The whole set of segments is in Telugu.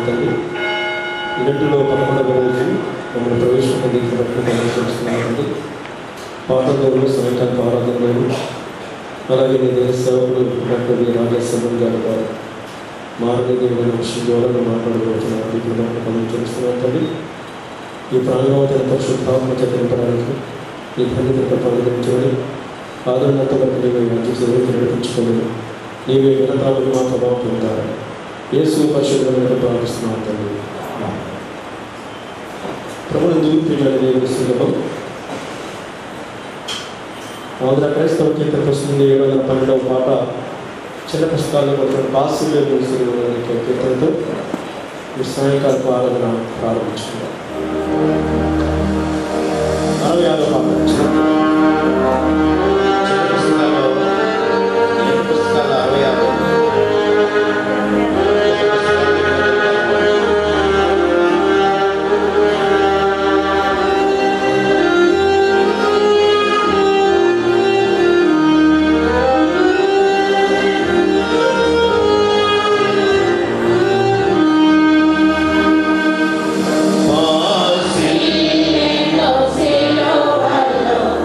తల్లి ఇరటిలో పదకొండవ రోజు మమ్మల్ని ప్రవేశించిన బట్టి చూస్తున్నామండి పాటలోను సాయంకాలం ఆరాధనలోను అలాగే నీ దేశ సేవకుడు డాక్టర్ వి రాజేశ్వరం గారు గారు మార్గదేవుడైన విషయం ద్వారా నువ్వు మాట్లాడబోతున్నాను ఇప్పుడు మనం చూస్తున్నాం తల్లి ఈ ప్రాణవంతైన పరిశుద్ధాత్మ చక్రింపడానికి ఈ ధన్యత పరిగణించమని ఆదరణతో బట్టి నీవే మంచి సేవకి నడిపించుకోలేదు నీవే వినతాలకు మా ప్రభావం పొందారు యేసు పరిశుద్ధమైన ప్రార్థిస్తున్నాం తండ్రి ప్రభుత్వ ప్రియుల దేవుని సులభం ఆంధ్ర క్రైస్తవ కీర్తన పుస్తకం ఏడు వందల పన్నెండవ పాట చిన్న పుస్తకాల్లో కొంచెం బాసులే ముగిసిన కీర్తనతో ఈ సాయంకాలపు ఆరాధన ప్రారంభించుకున్నాం అరవై ఆరో పాట చిన్న పుస్తకాల్లో చిన్న పుస్తకాల అరవై ఆరు Silo, silo,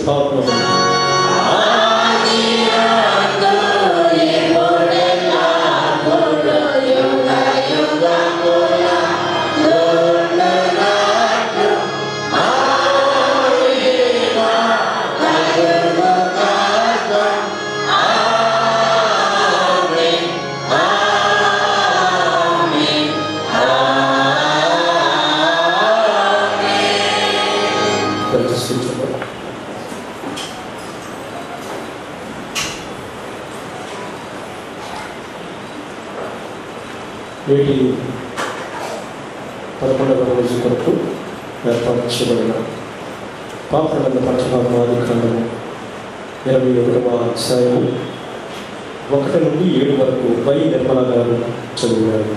పరిశుద్ధాత్మ ప్రతిష్ఠించబడి నేటి పదకొండవ రోజు కొరకు ఏర్పాటు చేయబడిన పాపనంద పట్టణాది ఖండము ఇరవై ఒకటవ అధ్యాయము ఒకటి నుండి ఏడు వరకు వై నిర్మల గారు చదివారు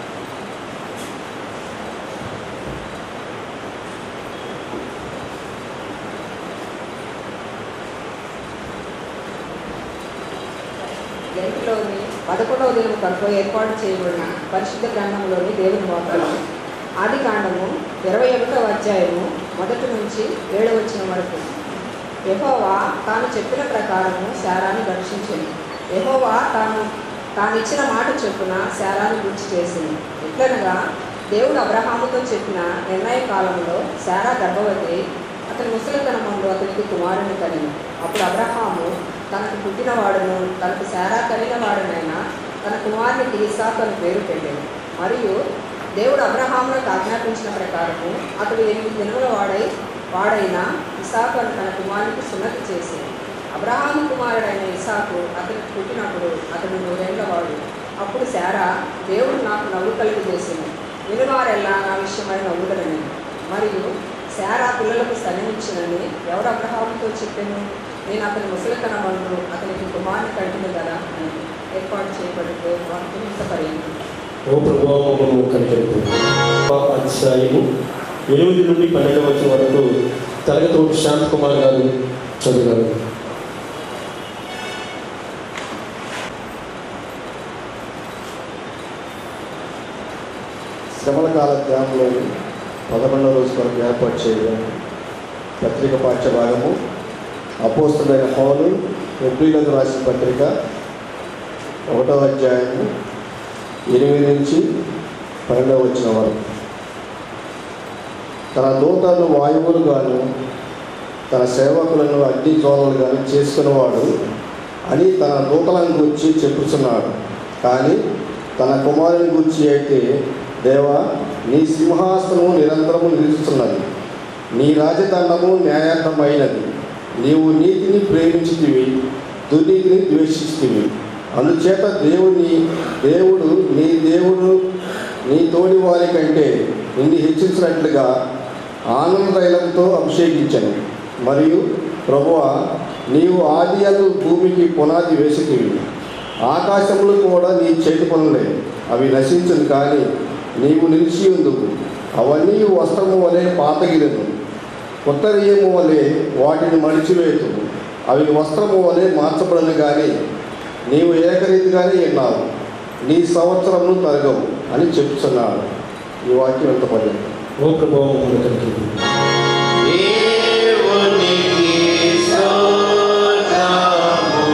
గంటలోని పదకొండవ దినం కొరకు ఏర్పాటు చేయబడిన పరిశుద్ధ గ్రంథంలోని దేవుని వాక్యం ఆది కాండము ఇరవై ఒకటవ అధ్యాయము మొదటి నుంచి ఏడవ వచ్చిన వరకు యెహోవా తాను చెప్పిన ప్రకారము శారాన్ని దర్శించింది యెహోవా తాను తాను ఇచ్చిన మాట చొప్పున శారాన్ని గుర్చి చేసింది ఎట్లనగా దేవుడు అబ్రహాముతో చెప్పిన నిర్ణయ కాలంలో శారా గర్భవతి అతని ముసలితనం ముందు అతనికి కుమారుని కలిగి అప్పుడు అబ్రహాము తనకు పుట్టినవాడును తనకు శారా కలిగిన వాడునైనా తన కుమారునికి ఇసాకు అని పేరు పెట్టాడు మరియు దేవుడు అబ్రహాములకు ఆజ్ఞాపించిన ప్రకారము అతడు ఎనిమిది దినముల వాడై వాడైన ఇసాకు అని తన కుమారునికి సున్నతి చేసి అబ్రహాము కుమారుడైన ఇసాకు అతనికి పుట్టినప్పుడు అతడు నూరేళ్ల వాడు అప్పుడు శారా దేవుడు నాకు నవ్వు కలిగి చేసింది వినువారెల్లా నా విషయమై నవ్వుదరని మరియు శారా పిల్లలకు సన్నిహించినని ఎవరు అబ్రహాముతో చెప్పాను నేను అతని ముసలితనమందు అతనికి కుమారుని కంటిని కదా అని ఏర్పాటు చేయబడితే వాక్యం ఇంత పర్యంతం ఓ ప్రభావము కనిపెడుతూ అధ్యాయము ఎనిమిది నుండి పన్నెండు వచ్చిన వరకు తరగతి శాంత్ కుమార్ గారు చదివారు శ్రమల కాల ధ్యానంలో పదకొండవ రోజు కొరకు ఏర్పాటు చేయడం పత్రిక పాఠ్యభాగము అపోస్తుడైన పౌలు ఎబ్రిలకు రాసిన పత్రిక ఒకటవ అధ్యాయము ఎనిమిది నుంచి పన్నెండవ వచ్చిన వరకు తన దూతను వాయువులు గాను తన సేవకులను అగ్ని జ్వాలలు గాను చేసుకున్నవాడు అని తన దూతలను గురించి చెప్పుచున్నాడు కానీ తన కుమారుని గురించి అయితే దేవా నీ సింహాసనము నిరంతరము నిలుస్తున్నది నీ రాజదండము న్యాయార్థమైనది నీవు నీతిని ప్రేమించితివి దుర్నీతిని ద్వేషిస్తువి అందుచేత దేవుని దేవుడు నీ దేవుడు నీ తోడి వారి కంటే నిన్ను హెచ్చించినట్లుగా ఆనందైలంతో అభిషేకించను మరియు ప్రభువ నీవు ఆదియాలు భూమికి పునాది వేసితివి ఆకాశములు కూడా నీ చేతి పనులే అవి నశించను కానీ నీవు నిలిచి ఉందుకు అవన్నీ వస్త్రము వలె పాతగిలను ఉత్తరీయము వలె వాటిని మడిచివేతు అవి వస్త్రము వలె మార్చబడను కానీ నీవు ఏకరీతిగానే విన్నావు నీ సంవత్సరమును తరగవు అని చెప్తున్నాడు ఈ వాక్యం ఎంత పడింది ఓ ప్రభావము కనిపెడుతూ దేవునికి స్తోత్రము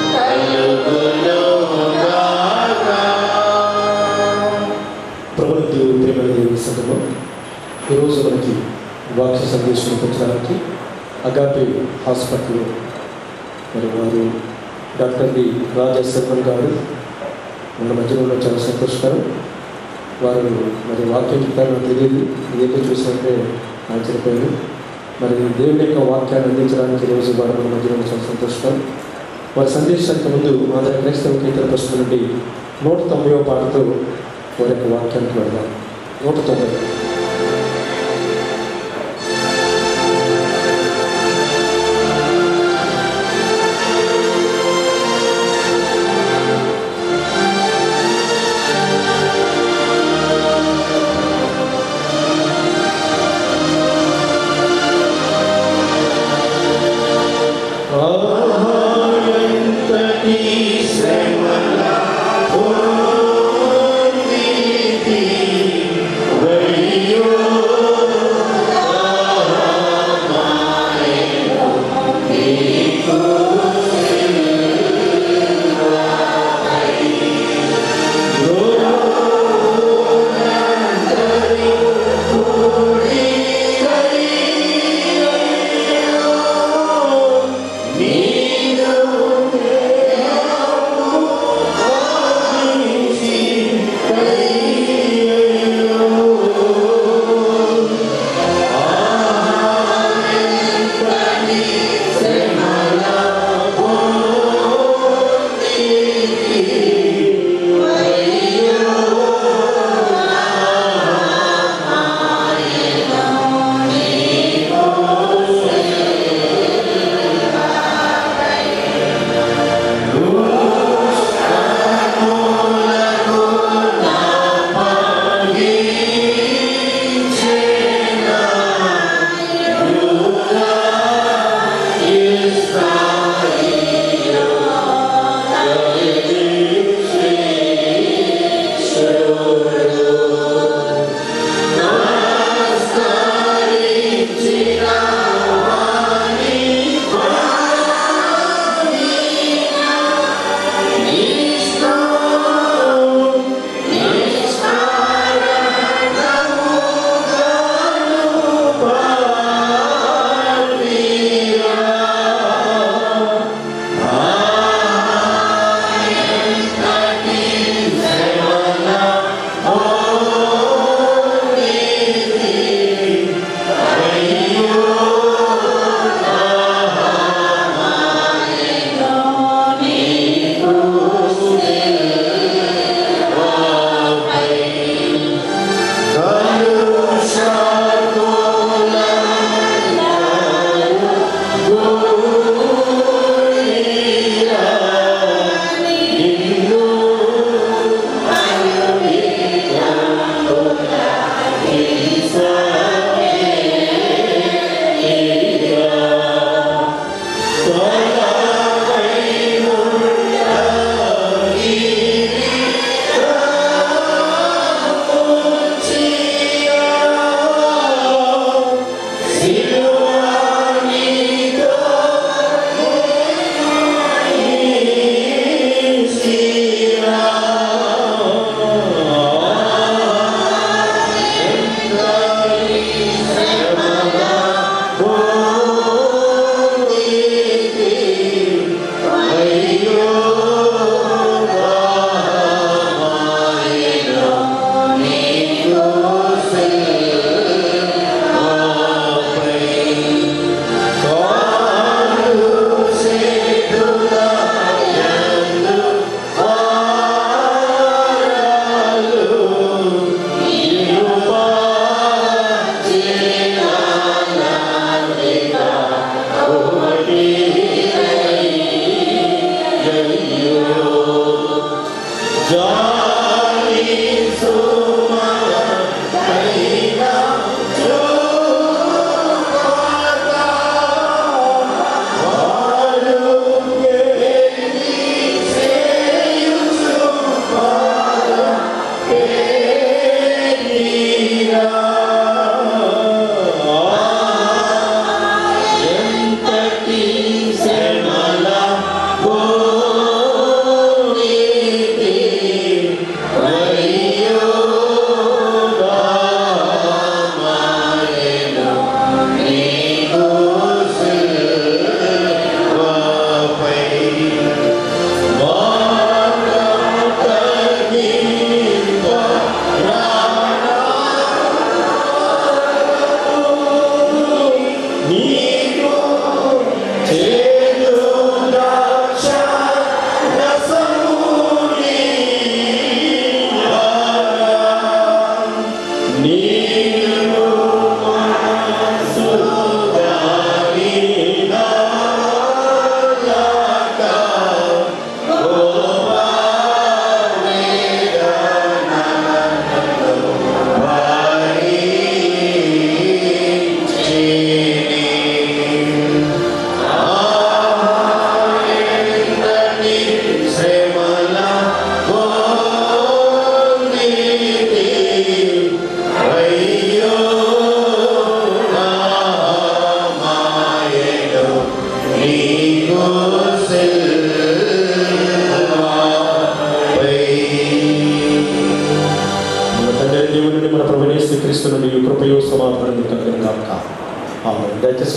కలుగునుగాక. ప్రభుత్వ ప్రేమ దేవి సంఘము ఈరోజు మనకి వాక్య సందేశం పెట్టడానికి అగాపి హాస్పిటల్ మరి వారు డాక్టర్ డి రాజా శర్మన్ గారు మన మధ్యలో ఉన్న చాలా సంతోషకరం వారు మరి వాక్యం చెప్తారో తెలియదు ఇదైతే చూసినట్టే ఆశ్చర్యపోయారు మరి దేవుని యొక్క వాక్యాన్ని అందించడానికి ఈరోజు వారు మన మధ్యలో ఉన్న చాలా సంతోషకరం వారి సందేశానికి ముందు ఆంధ్ర క్రైస్తవ కీర్తన పుస్తకం నుండి నూట తొంభైవ పాటతో వారి యొక్క వాక్యానికి వెళ్దాం నూట తొంభై ఎంతటి శ్రమల పూర్వీతి వైరి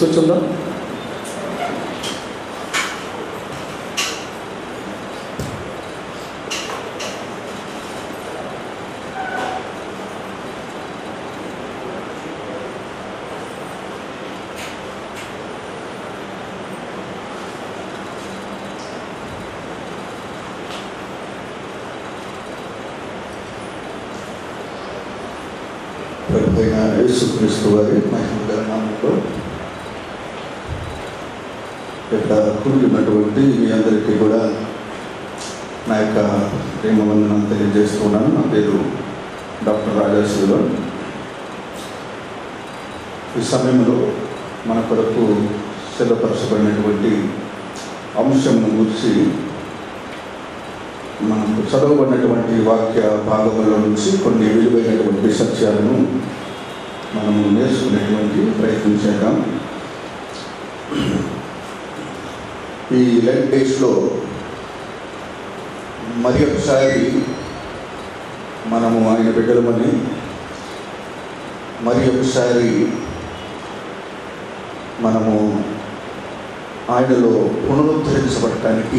కూర్చుందాం ప్రభు అయిన యేసుక్రీస్తు వారి మహిళ నామంలో ఇక్కడ కూడినటువంటి మీ అందరికీ కూడా నా యొక్క ప్రేమ వందనం తెలియజేస్తున్నాను నా పేరు డాక్టర్ రాజేశ్వరు ఈ సమయంలో మన కొరకు సిద్ధపరచబడినటువంటి అంశంను గురించి మనకు చదవబడినటువంటి వాక్య భాగముల నుంచి కొన్ని విలువైనటువంటి సత్యాలను మనము నేర్చుకునేటువంటి ప్రయత్నం చేద్దాం ఈ లెట్ డేస్లో మరి ఒకసారి మనము ఆయన బిడ్డలమని మరి ఒకసారి మనము ఆయనలో పునరుద్ధరించబడటానికి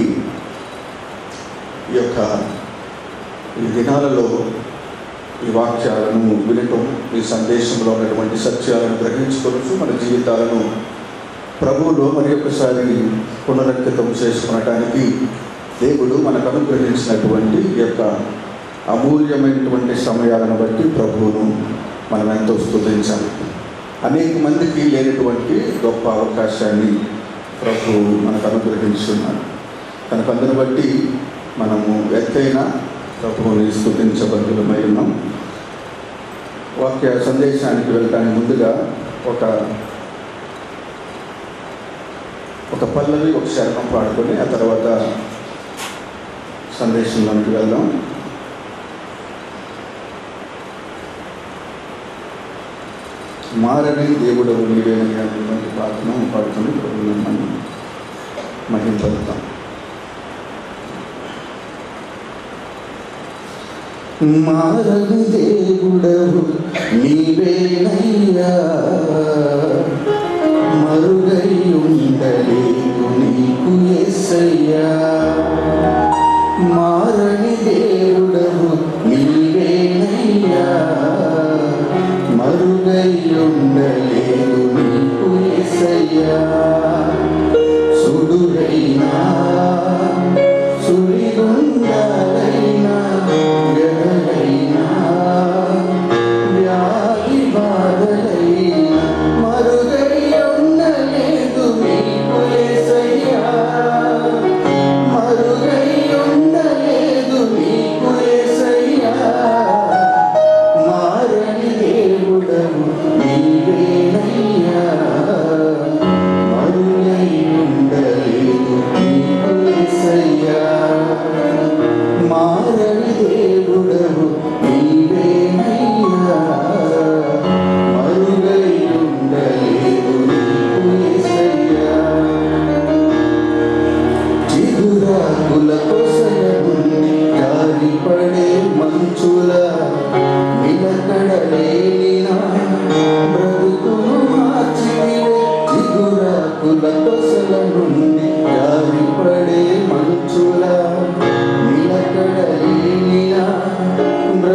ఈ యొక్క ఈ దినాలలో ఈ వాక్యాలను వినటం ఈ సందేశంలో ఉన్నటువంటి సత్యాలను గ్రహించుకోవచ్చు మన జీవితాలను ప్రభువులో మరి ఒకసారి పునరంకితం చేసుకునటానికి దేవుడు మనకు అనుగ్రహించినటువంటి ఈ యొక్క అమూల్యమైనటువంటి సమయాలను బట్టి ప్రభువును మనం ఎంతో స్తుతించాలి అనేక మందికి లేనటువంటి గొప్ప అవకాశాన్ని ప్రభు మనకు అనుగ్రహించున్నాడు కనుక అందును బట్టి మనము ఎత్తైన ప్రభువుని స్థుతించబద్ధులమై ఉన్నాం వాక్య సందేశానికి వెళ్ళడానికి ముందుగా ఒక ఒక పల్లవి ఒక శరణం పాడుకొని ఆ తర్వాత సందేశంలోనికి వెళ్దాం మారని దేవుడు నీవేనని అనేటువంటి ప్రార్థన పాడుకొని ప్రభువుని మనం మహింపడతాం మారని దేవుడవు నీవేనయ్యా మరుగై ఉండలేదు నీకు ఎస్సయ్యా మారని దేవుడవు నీవేనయ్యా మరుగై ఉండలేదు నీకు ఎస్సయ్యా సుడురైనా సుడిగుండాలైనా వ్యధలైనా వ్యాధి బాధలైనా మరుగై ఉండలేదు మీకు యేసయ్యా మరుగై ఉండలేదు మీకు యేసయ్యా మారని దేవుడవు నీవేనయ్యా మరుగై ఉండలేదు నీకు యేసయ్యా మారని దేవుడవు నీవేనయ్యా మరుగై ఉండలేదు నీకు యేసయ్యా చిగురాకుల కొసల నుండి జారిపడే మంచుల నిలకడలేనినా బ్రతుకును మార్చివే చిగురాకుల కొసల నుండి జారిపడే మంచుల నిలకడలేనినా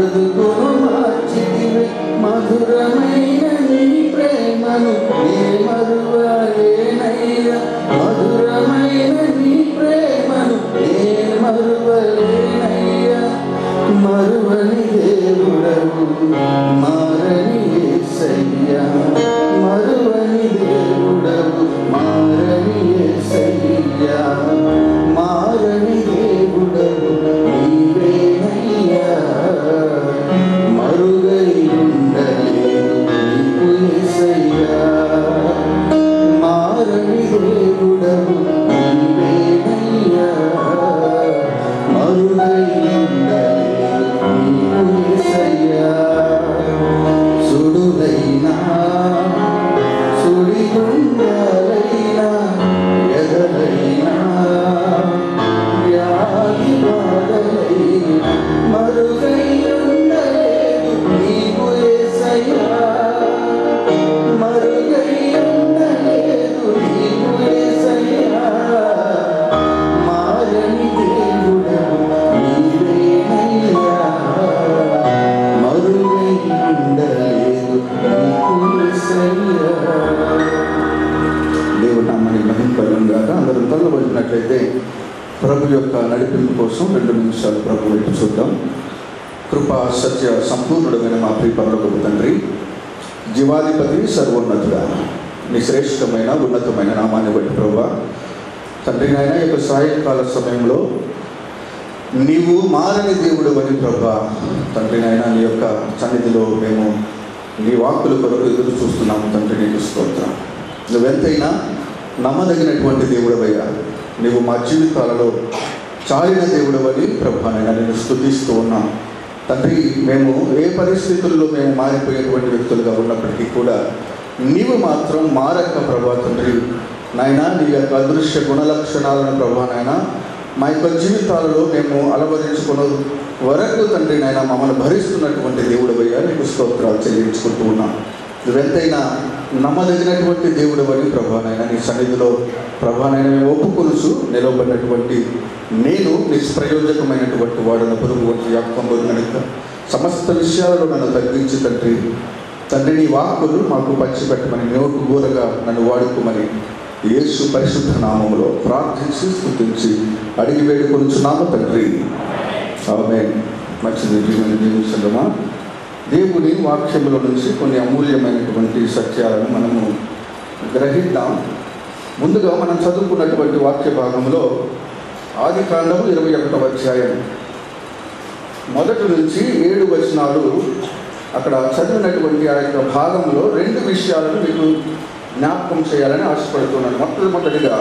యొక్క నడిపింపు కోసం రెండు నిమిషాలు ప్రభు వైపు చూద్దాం కృపా సత్య సంపూర్ణుడమైన మా ప్రియపరులకు తండ్రి జీవాధిపతి సర్వోన్నతుడా నీ శ్రేష్టమైన ఉన్నతమైన నామాన్ని బట్టి ప్రభా తండ్రి నాయన ఈ యొక్క సాయంకాల సమయంలో నీవు మారని దేవుడు అని ప్రభా తండ్రి నాయన నీ యొక్క సన్నిధిలో మేము నీ వాక్కుల కొరకు ఎదురు చూస్తున్నాము తండ్రి నీకు స్తోత్రం నువ్వెంతైనా నమ్మదగినటువంటి దేవుడవయ్యా నీవు మా జీవితాలలో చాలిన దేవుడవని ప్రభా నాయన నేను స్తుతిస్తూ ఉన్నాం తండ్రి మేము ఏ పరిస్థితుల్లో మేము మారిపోయేటువంటి వ్యక్తులుగా ఉన్నప్పటికీ కూడా నీవు మాత్రం మారక ప్రభా తండ్రి నాయన నీ యొక్క అదృశ్య గుణలక్షణాలను ప్రభా నాయన మా యొక్క జీవితాలలో మేము అలవరించుకున్న వరకు తండ్రి నాయన మమ్మల్ని భరిస్తున్నటువంటి దేవుడు అయ్యా నీకు స్తోత్రాలు చెల్లించుకుంటూ ఉన్నాం నువ్వెంతైనా నమ్మదగినటువంటి దేవుడు అని ప్రభానైనా నీ సన్నిధిలో ప్రభానైనా మేము ఒప్పుకొలుసు నిలవబడినటువంటి నేను నిష్ప్రయోజకమైనటువంటి వాడున పురుగు వంటి యాక్కంలో కనుక సమస్త విషయాలలో నన్ను తగ్గించి తండ్రి తండ్రి నీ వాక్కులు మాకు పంచిపెట్టమని నోటు గోరగా నన్ను వాడుకోమని యేసు పరిశుద్ధ నామములో ప్రార్థించి స్థుతించి అడిగి వేడుకొనుచున్నాము తండ్రి ఆమె మంచిది జీవన జీవించడమా దేవుని వాక్యముల నుంచి కొన్ని అమూల్యమైనటువంటి సత్యాలను మనము గ్రహిద్దాం ముందుగా మనం చదువుకున్నటువంటి వాక్య భాగంలో ఆది కాండము ఇరవై ఒకటవ అధ్యాయం మొదటి నుంచి ఏడు వచనాలు అక్కడ చదివినటువంటి ఆ యొక్క భాగంలో రెండు విషయాలను మీకు జ్ఞాపకం చేయాలని ఆశపడుతున్నాను మొట్టమొదటిగా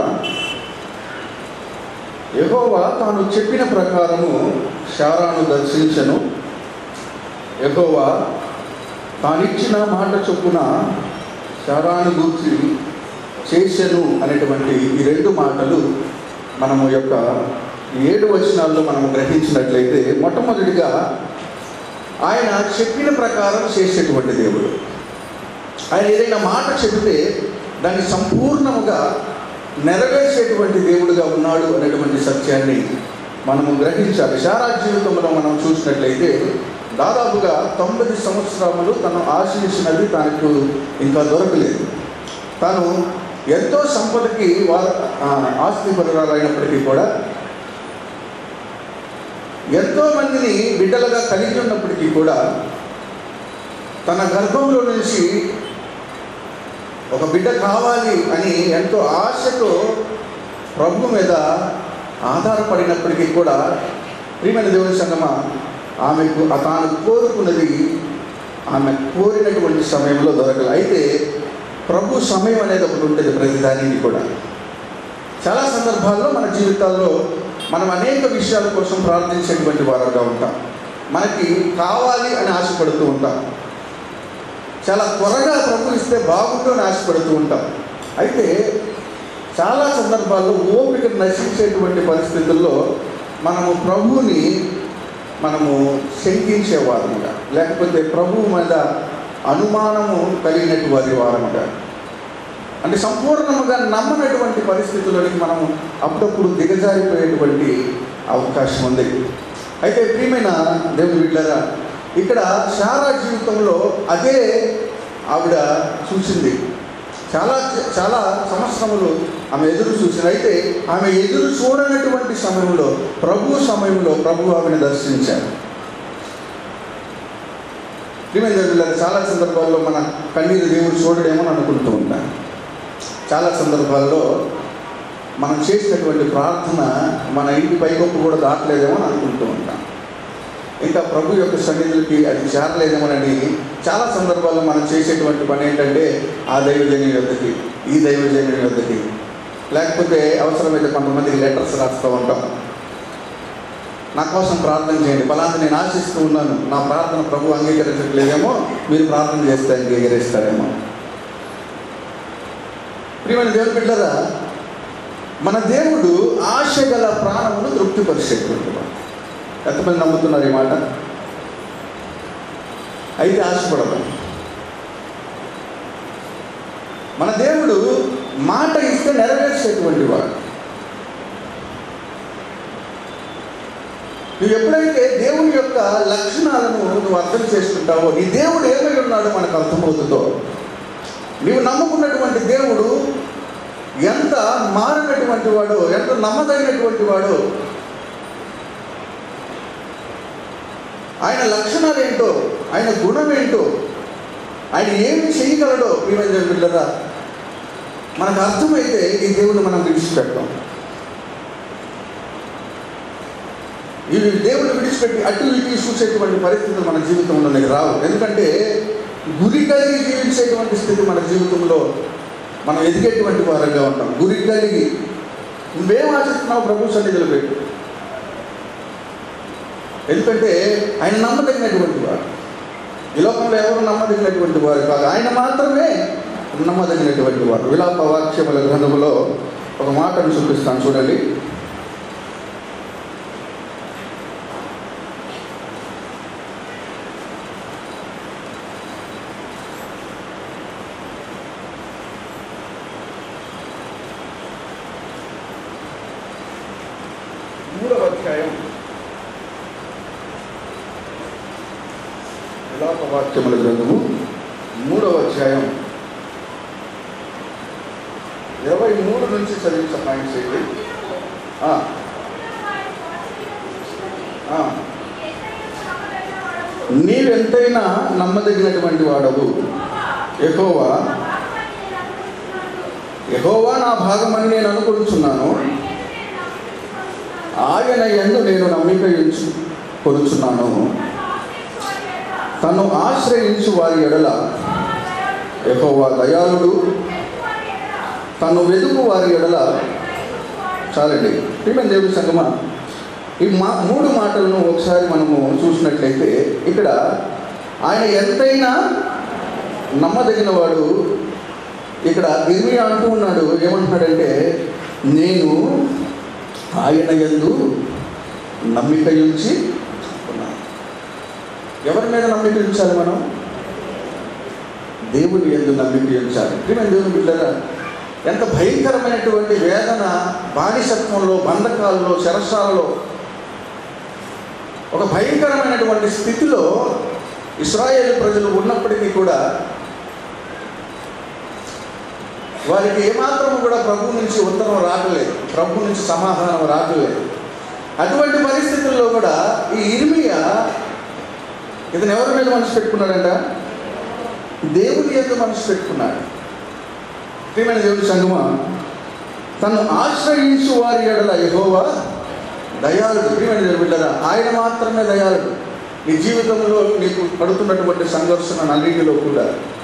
యెహోవా తాను చెప్పిన ప్రకారము శారాను దర్శించను యెహోవా తానిచ్చిన మాట చొప్పున శారాను గూర్చి చేసెను అనేటువంటి ఈ రెండు మాటలు మనము యొక్క ఈ ఏడు వచనాల్లో మనం గ్రహించినట్లయితే మొట్టమొదటిగా ఆయన చెప్పిన ప్రకారం చేసేటువంటి దేవుడు ఆయన ఏదైనా మాట చెబితే దాన్ని సంపూర్ణముగా నెరవేర్చేటువంటి దేవుడుగా ఉన్నాడు అనేటువంటి సత్యాన్ని మనము గ్రహించాలి శారా జీవితంలో మనం చూసినట్లయితే దాదాపుగా తొమ్మిది సంవత్సరములు తను ఆశించినది తనకు ఇంకా దొరకలేదు తాను ఎంతో సంపదకి వారు ఆస్తి పరురాలైనప్పటికీ కూడా ఎంతో మందిని బిడ్డలుగా కలిగి ఉన్నప్పటికీ కూడా తన గర్భంలో నుంచి ఒక బిడ్డ కావాలి అని ఎంతో ఆశతో ప్రభు మీద ఆధారపడినప్పటికీ కూడా ప్రియమైన దేవుని సంగమ ఆమెకు తాను కోరుకున్నది ఆమె కోరినటువంటి సమయంలో దొరకదు అయితే ప్రభు సమయం అనేది ఒకటి ఉంటుంది ప్రతిదానికి కూడా చాలా సందర్భాల్లో మన జీవితాల్లో మనం అనేక విషయాల కోసం ప్రార్థించేటువంటి వారుగా ఉంటాం మనకి కావాలి అని ఆశపడుతూ ఉంటాం చాలా త్వరగా ప్రభు ఇస్తే బాగుండు అని ఆశపడుతూ ఉంటాం అయితే చాలా సందర్భాల్లో ఓపిక నశించేటువంటి పరిస్థితుల్లో మనము ప్రభువుని మనము శంకించేవారముగా లేకపోతే ప్రభువు మీద అనుమానము కలిగినటువంటి వారి వారముగా అంటే సంపూర్ణముగా నమ్మనటువంటి పరిస్థితుల్లోనికి మనం అప్పుడప్పుడు దిగజారిపోయేటువంటి అవకాశం ఉంది అయితే ప్రియమైన దేవుని బిడ్డరా ఇక్కడ శారా జీవితంలో అదే ఆవిడ చూసింది చాలా చాలా సంవత్సరములు ఆమె ఎదురు చూసింది అయితే ఆమె ఎదురు చూడనటువంటి సమయంలో ప్రభు సమయంలో ప్రభు ఆమెను దర్శించారు ప్రియమైన దేవుళ్ళ చాలా సందర్భాల్లో మన కన్నీరు దేవుడు చూడడేమో అని అనుకుంటూ ఉంటాం చాలా సందర్భాల్లో మనం చేసినటువంటి ప్రార్థన మన ఇంటి పైకొప్పు కూడా దాటలేదేమో అని అనుకుంటూ ఉంటాం ఇంకా ప్రభు యొక్క సన్నిధులకి అది చేరలేదేమోనని చాలా సందర్భాల్లో మనం చేసేటువంటి పని ఏంటంటే ఆ దైవజన్యం యొద్దకి ఈ దైవజన్యం యొద్దకి లేకపోతే అవసరమైతే కొంతమందికి లెటర్స్ రాస్తూ ఉంటాం నా కోసం ప్రార్థన చేయండి ఫలానా నేను ఆశిస్తూ ఉన్నాను నా ప్రార్థన ప్రభు అంగీకరించట్లేదేమో మీరు ప్రార్థన చేస్తే అంగీకరిస్తారేమో ప్రియమైన దేవుని బిడ్డరా మన దేవుడు ఆశ గల ప్రాణమును తృప్తిపరిచేటువంటి వాడు ఎంతమంది నమ్ముతున్నారు ఈ మాట అయితే ఆశపడమని మన దేవుడు మాట ఇస్తే నెరవేర్చేటువంటి వాడు నువ్వు ఎప్పుడైతే దేవుని యొక్క లక్షణాలను నువ్వు అర్థం చేసుకుంటావో నీ దేవుడు ఏమై ఉన్నాడో మనకు అర్థమవుతుందో నీవు నమ్ముకున్నటువంటి దేవుడు ఎంత మారినటువంటి వాడు ఎంత నమ్మదగినటువంటి వాడు ఆయన లక్షణాలు ఏంటో ఆయన గుణం ఏంటో ఆయన ఏమి చేయగలడో ప్రియమైన బిడ్డరా మనకు అర్థమైతే ఈ దేవుని మనం విడిచిపెట్టాం ఇవి దేవుని విడిచిపెట్టి అటు ఇటు చూసేటువంటి పరిస్థితులు మన జీవితంలో రావు ఎందుకంటే గురి కలిగి జీవించేటువంటి స్థితి మన జీవితంలో మనం ఎదిగేటువంటి వారంగా ఉంటాం గురి కలిగి నువ్వేం ఆశిస్తున్నావు ప్రభు సన్నిధిలో పెట్టు ఎందుకంటే ఆయన నమ్మదగినటువంటి వాడు ఈ లోకంలో ఎవరు నమ్మదగినటువంటి వారు కాదు ఆయన మాత్రమే నమ్మదగినటువంటి వాడు విలాప వాక్యముల గ్రంథములో ఒక మాటను చూపిస్తాను చూడండి మూడవ అధ్యాయం విలాప వాక్యముల గ్రంథము మూడవ అధ్యాయం ఇరవై మూడు నుంచి చదివించ పాయింట్స్ ఏంటి ఆ, ఆ. నీవెంతైనా నమ్మదగినటువంటి వాడవు ఎహోవా యహోవా నా భాగమని నేను అనుకుంటున్నాను ఆయన ఎందు నేను నమ్మిక ఉంచు కొనుచున్నాను తను ఆశ్రయించు వారి ఎడల యహోవా దయాళుడు తను వెతుకు వారి ఎడల చాలండి ప్రియమైన దేవుడి సంగమా ఈ మా మూడు మాటలను ఒకసారి మనము చూసినట్లయితే ఇక్కడ ఆయన ఎంతైనా నమ్మదగిన వాడు ఇక్కడ ఇర్మి అంటూ ఉన్నాడు ఏమంటున్నాడంటే నేను ఆయన ఎందు నమ్మిక ఉంచి ఉన్నాను ఎవరి మీద నమ్మిక ఉంచాలి మనం దేవుని ఎందు నమ్మిక ఉంచాలి ప్రియమైన దేవుని బిడ్డరా ఎంత భయంకరమైనటువంటి వేదన బానిసత్వంలో బంధకాల్లో చెరసాలలో ఒక భయంకరమైనటువంటి స్థితిలో ఇస్రాయేల్ ప్రజలు ఉన్నప్పటికీ కూడా వారికి ఏమాత్రం కూడా ప్రభు నుంచి ఉత్తరం రాకలేదు ప్రభు నుంచి సమాధానం రాకలేదు అటువంటి పరిస్థితుల్లో కూడా ఈ ఇర్మియా ఇతను ఎవరి మీద మనసు పెట్టుకున్నాడంట దేవుని యొక్క మనసు పెట్టుకున్నాడు ప్రియమైన దేవుడి సంగమా తను ఆశ్రయించు వారి ఎడల యహోవా దయాళుడు ప్రియమైన దేవుడి బిడ్డరా ఆయన మాత్రమే దయాళుడు నీ జీవితంలో నీకు పడుతున్నటువంటి సంఘర్షణ అన్నింటిలో కూడా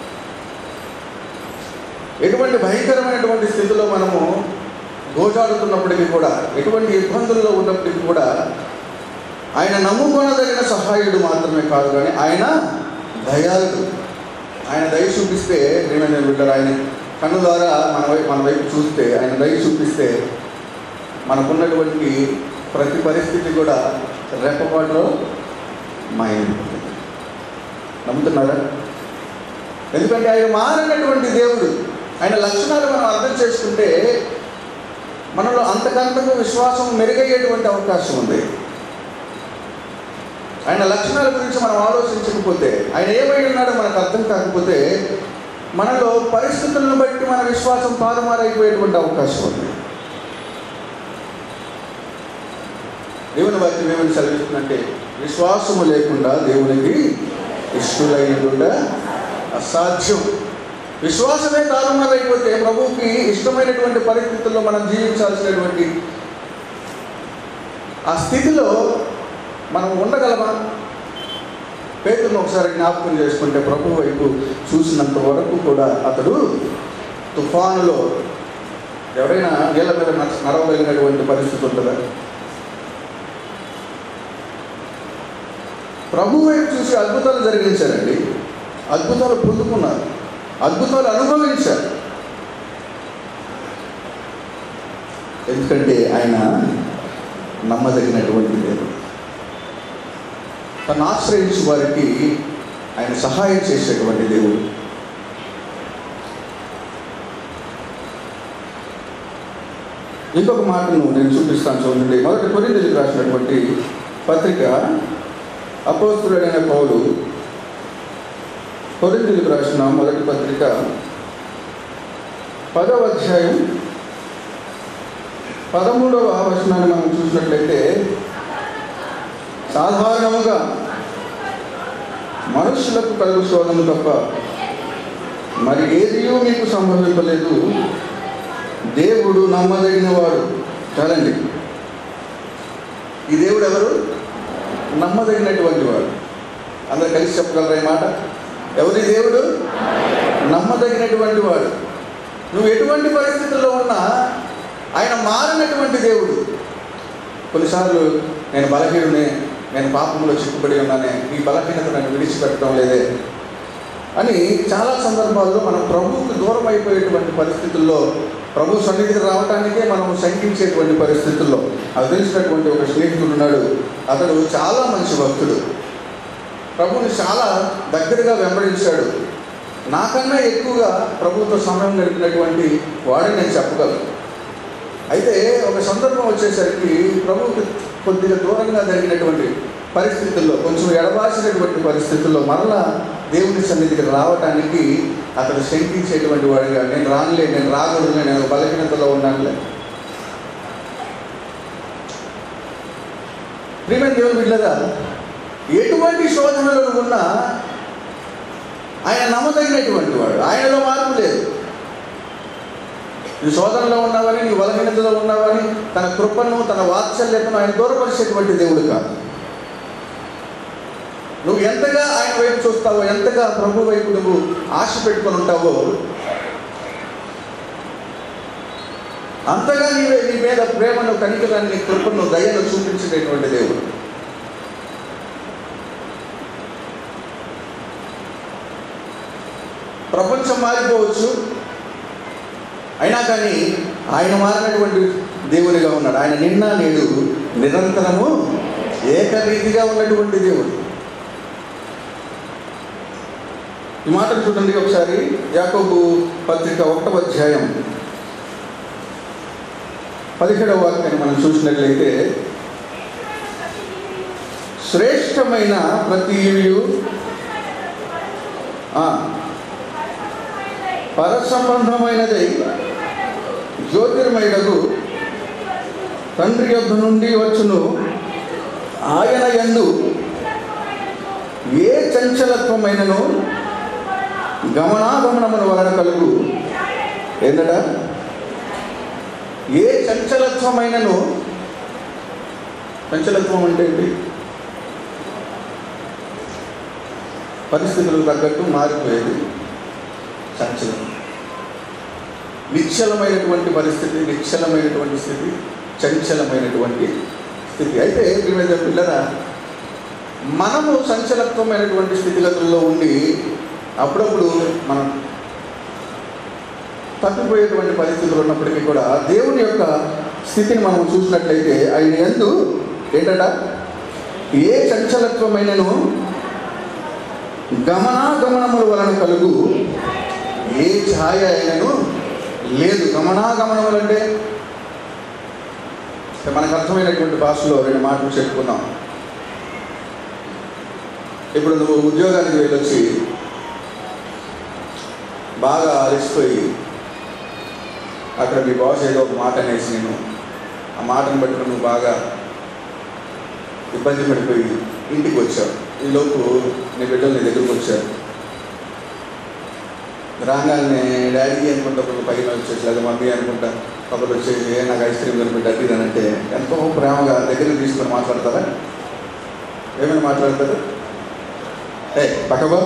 ఎటువంటి భయంకరమైనటువంటి స్థితిలో మనము గోజాడుతున్నప్పటికీ కూడా ఎటువంటి ఇబ్బందుల్లో ఉన్నప్పటికీ కూడా ఆయన నమ్ముకొనదగిన సహాయుడు మాత్రమే కాదు కానీ ఆయన దయాళుడు ఆయన దయ చూపిస్తే ప్రియమైన బిడ్డరు ఆయన కన్ను ద్వారా మన వైపు మన వైపు చూస్తే ఆయన దయ చూపిస్తే మనకున్నటువంటి ప్రతి పరిస్థితి కూడా రెప్పపాటులో మాయమైపోతుంది నమ్ముతున్నారా ఎందుకంటే ఆయన మారినటువంటి దేవుడు ఆయన లక్షణాలు మనం అర్థం చేసుకుంటే మనలో అంతకంతకు విశ్వాసం మెరుగయ్యేటువంటి అవకాశం ఉంది ఆయన లక్షణాల గురించి మనం ఆలోచించకపోతే ఆయన ఏమై ఉన్నాడో మనకు అర్థం కాకపోతే మనలో పరిస్థితులను బట్టి మన విశ్వాసం తారుమారైపోయేటువంటి అవకాశం ఉంది దేవుని వాక్యం ఏమని సెలవిస్తుందంటే విశ్వాసము లేకుండా దేవునికి ఇష్టలైనకుండా అసాధ్యం విశ్వాసమే తారుమారైపోతే ప్రభువుకి ఇష్టమైనటువంటి పరిస్థితుల్లో మనం జీవించాల్సినటువంటి ఆ స్థితిలో మనం ఉండగలమా పేతులను ఒకసారి జ్ఞాపకం చేసుకుంటే ప్రభు వైపు చూసినంత వరకు కూడా అతడు తుఫానులో ఎవరైనా నీళ్ళ మీద నడ- నడవగలిగినటువంటి పరిస్థితి ఉంటుందా ప్రభు వైపు చూసి అద్భుతాలు జరిగించారండి అద్భుతాలు పొందుకున్నారు అద్భుతాలు అనుభవించారు ఎందుకంటే ఆయన నమ్మదగినటువంటి దేవుడు తను ఆశ్రయించు వారికి ఆయన సహాయం చేసేటువంటి దేవుడు ఇంకొక మాటను నేను చూపిస్తాను చూడండి మొదటి కొరిందీలకు రాసినటువంటి పత్రిక అపోస్తుడైన పౌలు కొరిందీలకు రాసిన మొదటి పత్రిక పదవ అధ్యాయం పదమూడవ వచనాన్ని మనం చూసినట్లయితే సాధారణముగా మనుషులకు కలుగు శోధన తప్ప మరి ఏదియూ మీకు సంభవింపలేదు దేవుడు నమ్మదగిన వాడు చాలండి ఈ దేవుడు ఎవరు నమ్మదగినటువంటి వాడు అందరు కలిసి చెప్పగలరా ఈ మాట ఎవరి దేవుడు నమ్మదగినటువంటి వాడు నువ్వు ఎటువంటి పరిస్థితుల్లో ఉన్నా ఆయన మారినటువంటి దేవుడు కొన్నిసార్లు నేను బలహీనునే నేను పాపంలో చిక్కుబడి ఉన్నానే ఈ బలహీనత నన్ను విడిచిపెట్టడం లేదే అని చాలా సందర్భాల్లో మనం ప్రభువుకు దూరం అయిపోయేటువంటి పరిస్థితుల్లో ప్రభు సన్నిధికి రావడానికే మనం శంకించేటువంటి పరిస్థితుల్లో అది తెలిసినటువంటి ఒక స్నేహితుడు ఉన్నాడు అతడు చాలా మంచి భక్తుడు ప్రభుని చాలా దగ్గరగా వెంబడించాడు నాకన్నా ఎక్కువగా ప్రభుతో సమయం గడిపినటువంటి వాడిని నేను చెప్పగలను అయితే ఒక సందర్భం వచ్చేసరికి ప్రభువుకి కొద్దిగా దూరంగా జరిగినటువంటి పరిస్థితుల్లో కొంచెం ఎడబాసినటువంటి పరిస్థితుల్లో మరలా దేవుని సన్నిధికి రావటానికి అతడు శంకించేటువంటి వాడిగా నేను రానులే నేను రాకూడదులే నేను ఒక బలహీనతలో ఉన్నానులే ప్రియమైన దేవుని బిడ్డగా ఎటువంటి శోధనలు ఉన్నా ఆయన నమ్మదగినటువంటి వాడు ఆయనలో మార్పు లేదు నీ శోధనలో ఉన్నావని నీ బలహీనతలో ఉన్నావని తన కృపను తన వాత్సల్యతను ఆయన దూరపరిచేటువంటి దేవుడు కాదు నువ్వు ఎంతగా ఆయన వైపు చూస్తావో ఎంతగా ప్రభు వైపు నువ్వు ఆశ పెట్టుకొని ఉంటావో అంతగా నీవే నీ మీద ప్రేమను కనికరాన్ని కృపను దయను చూపించేటటువంటి దేవుడు ప్రపంచం మారిపోవచ్చు అయినా కానీ ఆయన మారినటువంటి దేవునిగా ఉన్నాడు ఆయన నిన్న నేడు నిరంతరము ఏకరీతిగా ఉన్నటువంటి దేవుడు ఈ మాటలు చూడండి ఒకసారి యాకోబు పత్రిక ఒకటవ అధ్యాయం పదిహేడవ వాక్యాన్ని మనం చూసినట్లయితే శ్రేష్టమైన ప్రతి ఈవియు ఆ, పరసంబంధమైనదై జ్యోతిర్మయుడకు తండ్రి యొద్ద నుండి వచ్చును ఆయన యందు ఏ చంచలత్వమైనను గమనాగమనముల వలన కలుగు ఏందట ఏ చంచలత్వమైనను చంచలత్వం అంటే ఏంటి పరిస్థితులకు తగ్గట్టు మారిపోయేది చంచలం నిశ్చలమైనటువంటి పరిస్థితి నిశ్చలమైనటువంటి స్థితి చంచలమైనటువంటి స్థితి అయితే ప్రియమైన పిల్లరా మనము సంచలత్వమైనటువంటి స్థితిగతుల్లో ఉండి అప్పుడప్పుడు మనం తప్పిపోయేటువంటి పరిస్థితులు ఉన్నప్పటికీ కూడా దేవుని యొక్క స్థితిని మనం చూసినట్లయితే ఆయన ఎందు ఏంటట ఏ చంచలత్వమైనను గమనాగమనముల వలన కలుగు ఏ ఛాయ అయినను లేదు గమనాగమనములు అంటే మనకు అర్థమైనటువంటి భాషలో రెండు మాటలు చెప్పుకున్నాం ఇప్పుడు నువ్వు ఉద్యోగానికి వెళ్ళొచ్చి బాగా అలసిపోయి అక్కడ మీ బాస్ ఏదో ఒక మాట అనేసి నేను ఆ మాటను బట్టి నువ్వు బాగా ఇబ్బంది పడిపోయి ఇంటికి వచ్చావు ఈలోపు నీ బిడ్డలు నీ దగ్గరకు వచ్చారు రాగానే డాడీ అనుకుంటా ఒక పైన వచ్చేసి లేదా మమ్మీ అనుకుంటా ఒకరు వచ్చేసి "ఏ, నాకు ఐస్ క్రీమ్ కనిపెట్టి అడిగిదానంటే ఎంతో ప్రేమగా దగ్గర తీసుకొని మాట్లాడతారా ఏమైనా మాట్లాడతారు ఏ పక్కబో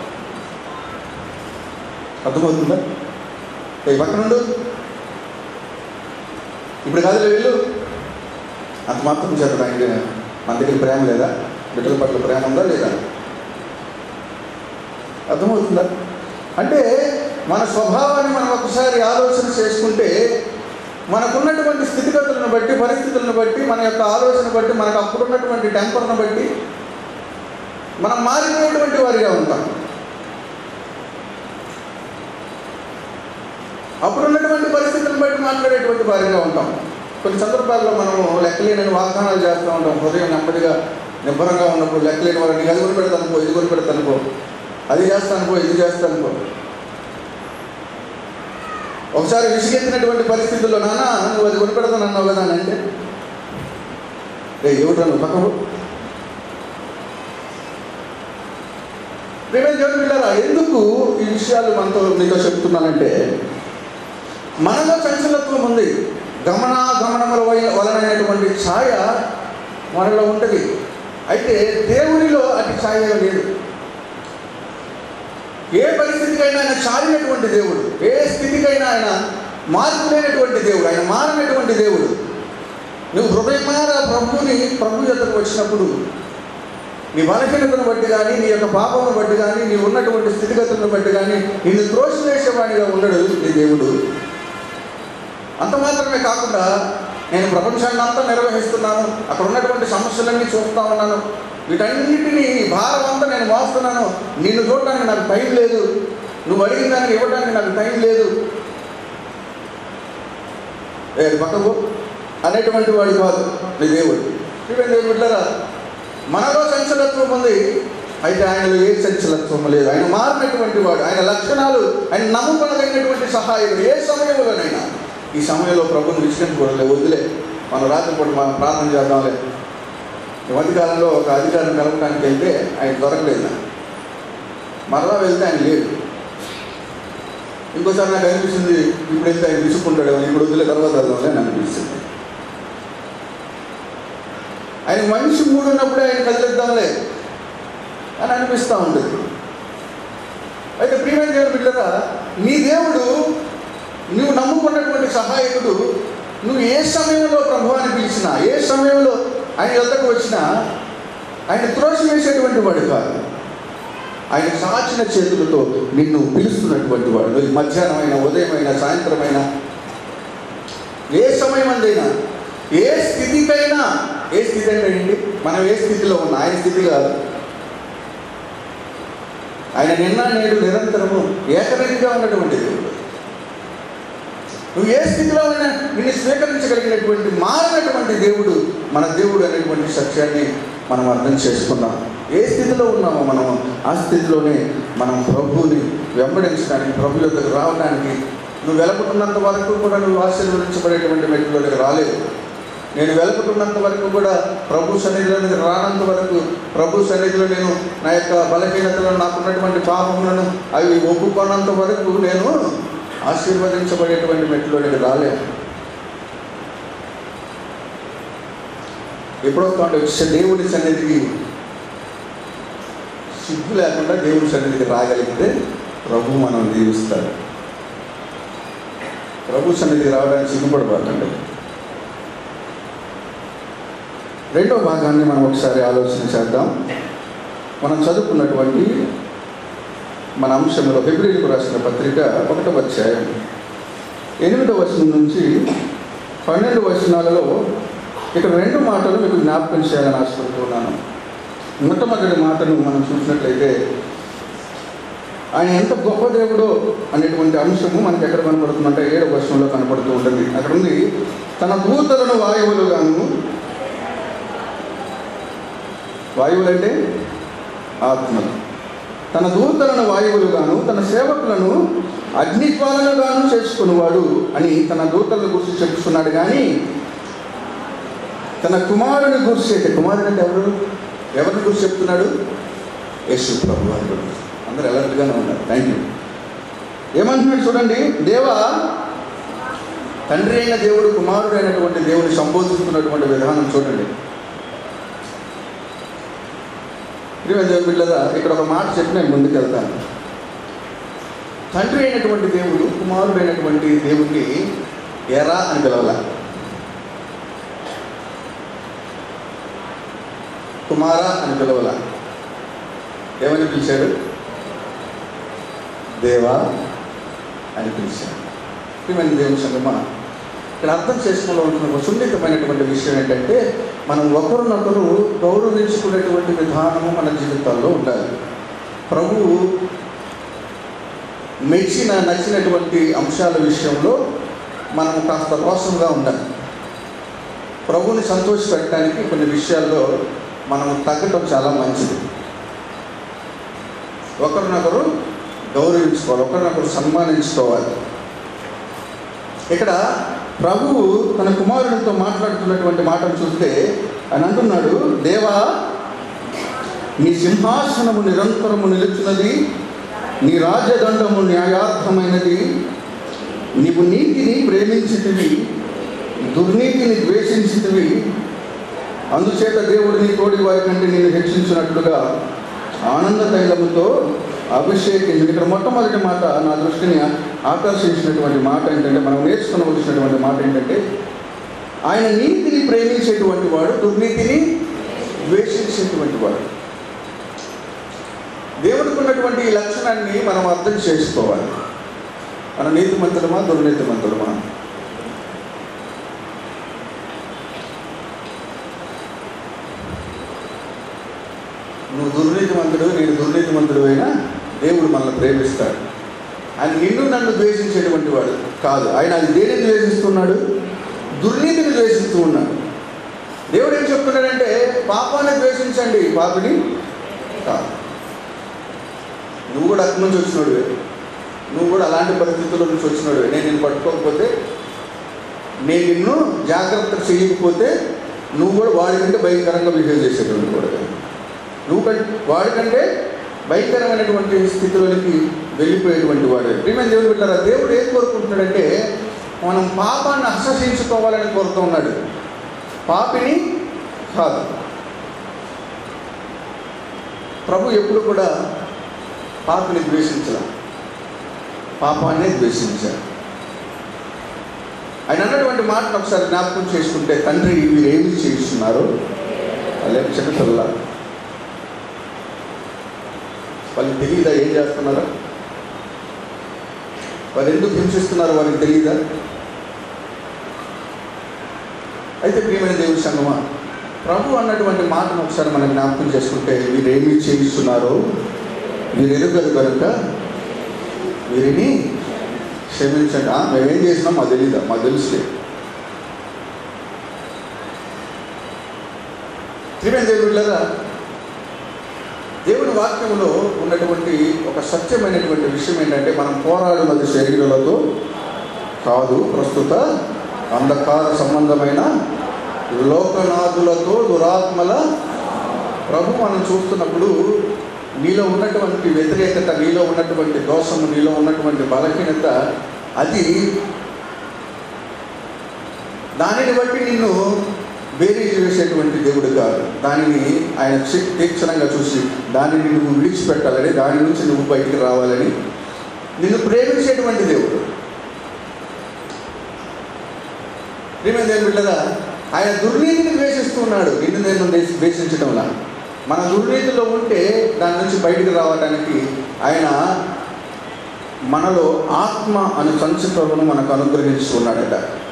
అర్థమవుతుందా ఏ పక్కన ఉండు ఇప్పుడు కాదులే వెళ్ళు అంత మాత్రం చేత ఆయన మన దగ్గర ప్రేమ లేదా బిడ్డల పట్ల ప్రేమ ఉందా లేదా అర్థమవుతుందా అంటే మన స్వభావాన్ని మనం ఒకసారి ఆలోచన చేసుకుంటే మనకున్నటువంటి స్థితిగతులను బట్టి పరిస్థితులను బట్టి మన యొక్క ఆలోచన బట్టి మనకు అప్పుడున్నటువంటి టెంపర్ను బట్టి మనం మారిపోయేటువంటి వారిగా ఉంటాం అప్పుడున్నటువంటి పరిస్థితులను బట్టి మాట్లాడేటువంటి వారిగా ఉంటాం కొన్ని సందర్భాల్లో మనము లెక్కలేని వాగ్దానాలు చేస్తూ ఉంటాం హృదయం నెమ్మదిగా నిబ్బరంగా ఉన్నప్పుడు లెక్కలేని వారిని అది కొని పెడతాను పో ఇది కొని పెడతాను పో అది చేస్తాను పో ఇది చేస్తాను పో ఒకసారి విసిగెత్తినటువంటి పరిస్థితుల్లో నాన్న నువ్వు అది కొని పెడతాను అన్నావు కదా అని అంటే ఏ ఏమిటా నువ్వు పక్కకు ప్రేమ దేవుని బిడ్డారా ఎందుకు ఈ విషయాలు మనతో మీతో చెప్తున్నానంటే మనలో చంచలత్వం ఉంది గమన గమనముల వై- వలనైనటువంటి ఛాయ మనలో ఉంటుంది అయితే దేవునిలో అతి ఛాయ లేదు ఏ పరిస్థితికైనా ఆయన చాలినటువంటి దేవుడు ఏ స్థితికైనా ఆయన మార్పు లేనటువంటి దేవుడు ఆయన మారినటువంటి దేవుడు నువ్వు హృదయమార ప్రభుని ప్రభు యొక్కకు వచ్చినప్పుడు నీ బలహీనతను బట్టి కానీ నీ యొక్క పాపమును బట్టి కానీ నీ ఉన్నటువంటి స్థితిగతులను బట్టి కానీ నిన్ను త్రోసివేసేవాడిగా ఉండడు నీ దేవుడు అంత మాత్రమే కాకుండా నేను ప్రపంచాన్ని అంతా నిర్వహిస్తున్నాను అక్కడ ఉన్నటువంటి సమస్యలన్నీ చూస్తా ఉన్నాను వీటన్నిటినీ ఈ భారం అంతా నేను మోస్తున్నాను నిన్ను చూడడానికి నాకు టైం లేదు నువ్వు అడిగిన దానికి ఇవ్వడానికి నాకు టైం లేదు ఏ పక్కకు అనేటువంటి వాడు కాదు నీ దేవుడు చూడండి దేవుడు బిడ్డలారా, మనలో చంచలత్వం ఉంది అయితే ఆయనలో ఏ చంచలత్వం లేదు ఆయన మారినటువంటి వాడు ఆయన లక్షణాలు ఆయన నమ్ముకొనదగినటువంటి సహాయకుడు ఏ సమయంలోనైనా ఈ సమయంలో ప్రభుని విశ్రమించుకోవట్లే వదిలే మనం రాత్రిపూట మనం ప్రార్థన చేద్దాంలే ఈ మధ్యకాలంలో ఒక అధికారిని కలపడానికి వెళ్తే ఆయన దొరకలేదు నాకు. మరలా వెళ్తే ఆయన లేడు ఇంకోసారి నాకు అనిపిస్తుంది ఇప్పుడు వెళ్తే ఆయన విసుక్కుంటాడేమో ఇప్పుడు వదిలే తర్వాత వెళ్దాంలే అని అనిపిస్తుంది ఆయన మనిషి మూడు ఉన్నప్పుడే ఆయన కదిలిద్దాంలే అని అనిపిస్తూ ఉంటుంది అయితే ప్రియమైన దేవుడు బిడ్డరా నీ దేవుడు నువ్వు నమ్ముకున్నటువంటి సహాయకుడు నువ్వు ఏ సమయంలో ప్రభువాన్ని పిలిచినా ఏ సమయంలో ఆయన వద్దకు వచ్చినా ఆయన త్రోసి వేసేటువంటి వాడు కాదు ఆయన సాచిన చేతులతో నిన్ను పిలుస్తున్నటువంటి వాడు నువ్వు మధ్యాహ్నమైన ఉదయమైన సాయంత్రమైన ఏ సమయం అందైనా ఏ స్థితికైనా ఏ స్థితి అంటే ఏంటి మనం ఏ స్థితిలో ఉన్నా ఆయన స్థితి కాదు ఆయన నిన్న నేడు నిరంతరము ఏకరీతిగా ఉన్నటువంటి దేవుడు నువ్వు ఏ స్థితిలో ఉన్నా నిన్ను స్వీకరించగలిగినటువంటి మారినటువంటి దేవుడు మన దేవుడు అనేటువంటి సత్యాన్ని మనం అర్థం చేసుకుందాం ఏ స్థితిలో ఉన్నామో మనం ఆ స్థితిలోనే మనం ప్రభువుని వెంబడించడానికి ప్రభు యొక్కకు రావడానికి నువ్వు వెలపుతున్నంత వరకు కూడా నువ్వు ఆశీర్వదించబడేటువంటి మెట్టులోకి రాలేదు నేను వెలుపుతున్నంత వరకు కూడా ప్రభు సన్నిధిలోనికి రానంత వరకు ప్రభు సన్నిధిలో నేను నా యొక్క బలహీనతలను నాకున్నటువంటి పాపములను అవి ఒప్పుకోనంత వరకు నేను ఆశీర్వదించబడేటువంటి మెట్టులోనికి రాలేను ఎప్పుడో కాంట వచ్చే దేవుడి సన్నిధికి సిగ్గు లేకుండా దేవుడి సన్నిధికి రాగలిగితే ప్రభు మనం దీవిస్తాడు ప్రభు సన్నిధికి రావడానికి సిగ్గుపడబాకండి రెండో భాగాన్ని మనం ఒకసారి ఆలోచన చేద్దాం మనం చదువుకున్నటువంటి మన అంశంలో ఫిబ్రవరికి రాసిన పత్రిక ఒకటో అధ్యాయం ఎనిమిదో వచనం నుంచి పన్నెండు వచనాలలో ఇక్కడ రెండు మాటలు మీకు జ్ఞాపకం చేయాలని ఆశపడుతున్నాను మొట్టమొదటి మాటను మనం చూసినట్లయితే ఆయన ఎంత గొప్ప దేవుడో అనేటువంటి అంశము మనకి ఎక్కడ కనపడుతుందంటే ఏడవ వర్షంలో కనపడుతూ ఉంటుంది అక్కడ ఉంది తన దూతలను వాయువులుగాను వాయువులంటే ఆత్మలు తన దూతలను వాయువులుగాను తన సేవకులను అగ్నిజ్వాలలుగాను చేసుకునేవాడు అని తన దూతలను గురించి చెప్పుకున్నాడు కానీ తన కుమారుని గురించి అయితే కుమారుడు అంటే ఎవరు ఎవరిని గురించి చెప్తున్నాడు యేసు ప్రభు వారి గురించి అందరూ అలర్ట్గానే ఉన్నారు థ్యాంక్ యూ ఏమంటున్నాడు చూడండి దేవా తండ్రి అయిన దేవుడు కుమారుడు అయినటువంటి దేవుని సంబోధిస్తున్నటువంటి విధానం చూడండి ప్రియమైన దేవుని బిడ్డలారా ఇక్కడ ఒక మాట చెప్పి నేను ముందుకు వెళ్తాను తండ్రి అయినటువంటి దేవుడు కుమారుడు అయినటువంటి దేవుడిని ఎరా అని పిలవాల కుమార అని పిలవాల ఏమని పిలిచాడు దేవా అని పిలిచాడు ప్రియమైన దేవుని సంగమా ఇక్కడ అర్థం చేసుకోవడంలో ఉంటున్న ఒక సున్నితమైనటువంటి విషయం ఏంటంటే మనం ఒకరినొకరు గౌరవించుకునేటువంటి విధానము మన జీవితాల్లో ఉండాలి ప్రభువు మెచ్చిన నచ్చినటువంటి అంశాల విషయంలో మనం కాస్త రోషంగా ఉండాలి ప్రభువుని సంతోషపెట్టడానికి కొన్ని విషయాల్లో మనం తగ్గటం చాలా మంచిది ఒకరినొకరు గౌరవించుకోవాలి ఒకరినొకరు సన్మానించుకోవాలి ఇక్కడ ప్రభువు తన కుమారుడితో మాట్లాడుతున్నటువంటి మాటను చూస్తే ఆయన అంటున్నాడు దేవా నీ సింహాసనము నిరంతరము నిలుచున్నది నీ రాజదండము న్యాయార్థమైనది నీవు నీతిని ప్రేమించితివి దుర్నీతిని ద్వేషించితివి అందుచేత దేవుడు నీ తోడి వారి కంటే నేను హెచ్చించినట్లుగా ఆనంద తైలముతో అభిషేకించి ఇక్కడ మొట్టమొదటి మాట నా దృష్టిని ఆకర్షించినటువంటి మాట ఏంటంటే మనం నేర్చుకునవలసినటువంటి మాట ఏంటంటే ఆయన నీతిని ప్రేమించేటువంటి వాడు దుర్నీతిని ద్వేషించేటువంటి వాడు దేవుడికి ఉన్నటువంటి ఈ లక్షణాన్ని మనం అర్థం చేసుకోవాలి మన నీతిమంతులమా దుర్నీతిమంతులమా నువ్వు దుర్నీతిమంతుడు నేను దుర్నీతిమంతుడు అయినా దేవుడు మనల్ని ప్రేమిస్తాడు ఆయన నిన్ను నన్ను ద్వేషించేటువంటి వాడు కాదు ఆయన అది దేనిని ద్వేషిస్తున్నాడు దుర్నీతిని ద్వేషిస్తూ ఉన్నాడు దేవుడు ఏం చెప్తున్నాడంటే పాపాన్ని ద్వేషించండి పాపిని కాదు నువ్వు కూడా అక్కడి నుంచి వచ్చినోడువే నువ్వు కూడా అలాంటి పరిస్థితుల్లో నుంచి వచ్చినోడువే నేను నిన్ను పట్టుకోకపోతే నేను నిన్ను జాగ్రత్త చేయకపోతే నువ్వు కూడా వాడికంటే భయంకరంగా బిహేవ్ చేసేటువంటి కూడా నువ్వు కంటే వాడికంటే భయంకరమైనటువంటి స్థితిలోనికి వెళ్ళిపోయేటువంటి వాడు ప్రియమైన దేవుడు పెట్టారా దేవుడు ఏం కోరుకుంటున్నాడంటే మనం పాపాన్ని అసహించుకోవాలని కోరుతూ ఉన్నాడు పాపిని కాదు ప్రభు ఎప్పుడు కూడా పాపిని ద్వేషించలే పాపాన్నే ద్వేషించారు ఆయన అన్నటువంటి మాటను ఒకసారి జ్ఞాపకం చేసుకుంటే తండ్రి మీరు ఏమి చేయిస్తున్నారు వాళ్ళేం చిన్నపిల్ల వాళ్ళకి తెలియదా ఏం చేస్తున్నారా వాళ్ళు ఎందుకు హింసిస్తున్నారు వాళ్ళకి తెలియదా అయితే ప్రియమైన దేవుడి సంగమా ప్రభు అన్నటువంటి మాటను ఒకసారి మనం జ్ఞాపకం చేసుకుంటే మీరు ఏమి చేయిస్తున్నారో మీరు ఎరుగరు కనుక వీరిని క్షమించండి "ఆ, మేమేం చేసినాం మాకు తెలీదా మాకు తెలుసులే ప్రియమైన దేవుళ్ళరా దేవుని వాక్యంలో ఉన్నటువంటి ఒక సత్యమైనటువంటి విషయం ఏంటంటే మనం పోరాడినది శరీరాలతో కాదు ప్రస్తుత అంధకార సంబంధమైన లోకనాథులతో దురాత్మల ప్రభు మనం చూస్తున్నప్పుడు నీలో ఉన్నటువంటి వ్యతిరేకత నీలో ఉన్నటువంటి దోషము నీలో ఉన్నటువంటి బలహీనత అది దానిని బట్టి నిన్ను బేరీజ్ వేసేటువంటి దేవుడు కాదు దానిని ఆయన క్షి- తీక్షణంగా చూసి దానిని నువ్వు విడిచిపెట్టాలని దాని నుంచి నువ్వు బయటికి రావాలని నిన్ను ప్రేమించేటువంటి దేవుడు ప్రేమ దేవుడు బిడ్డగా ఆయన దుర్నీతిని ద్వేషిస్తున్నాడు నిన్ను నేను ద్వేష- ద్వేషించడంలా మన దుర్నీతిలో ఉంటే దాని నుంచి బయటికి రావడానికి ఆయన మనలో ఆత్మ అను సంచితలను మనకు అనుగ్రహించుకున్నాడట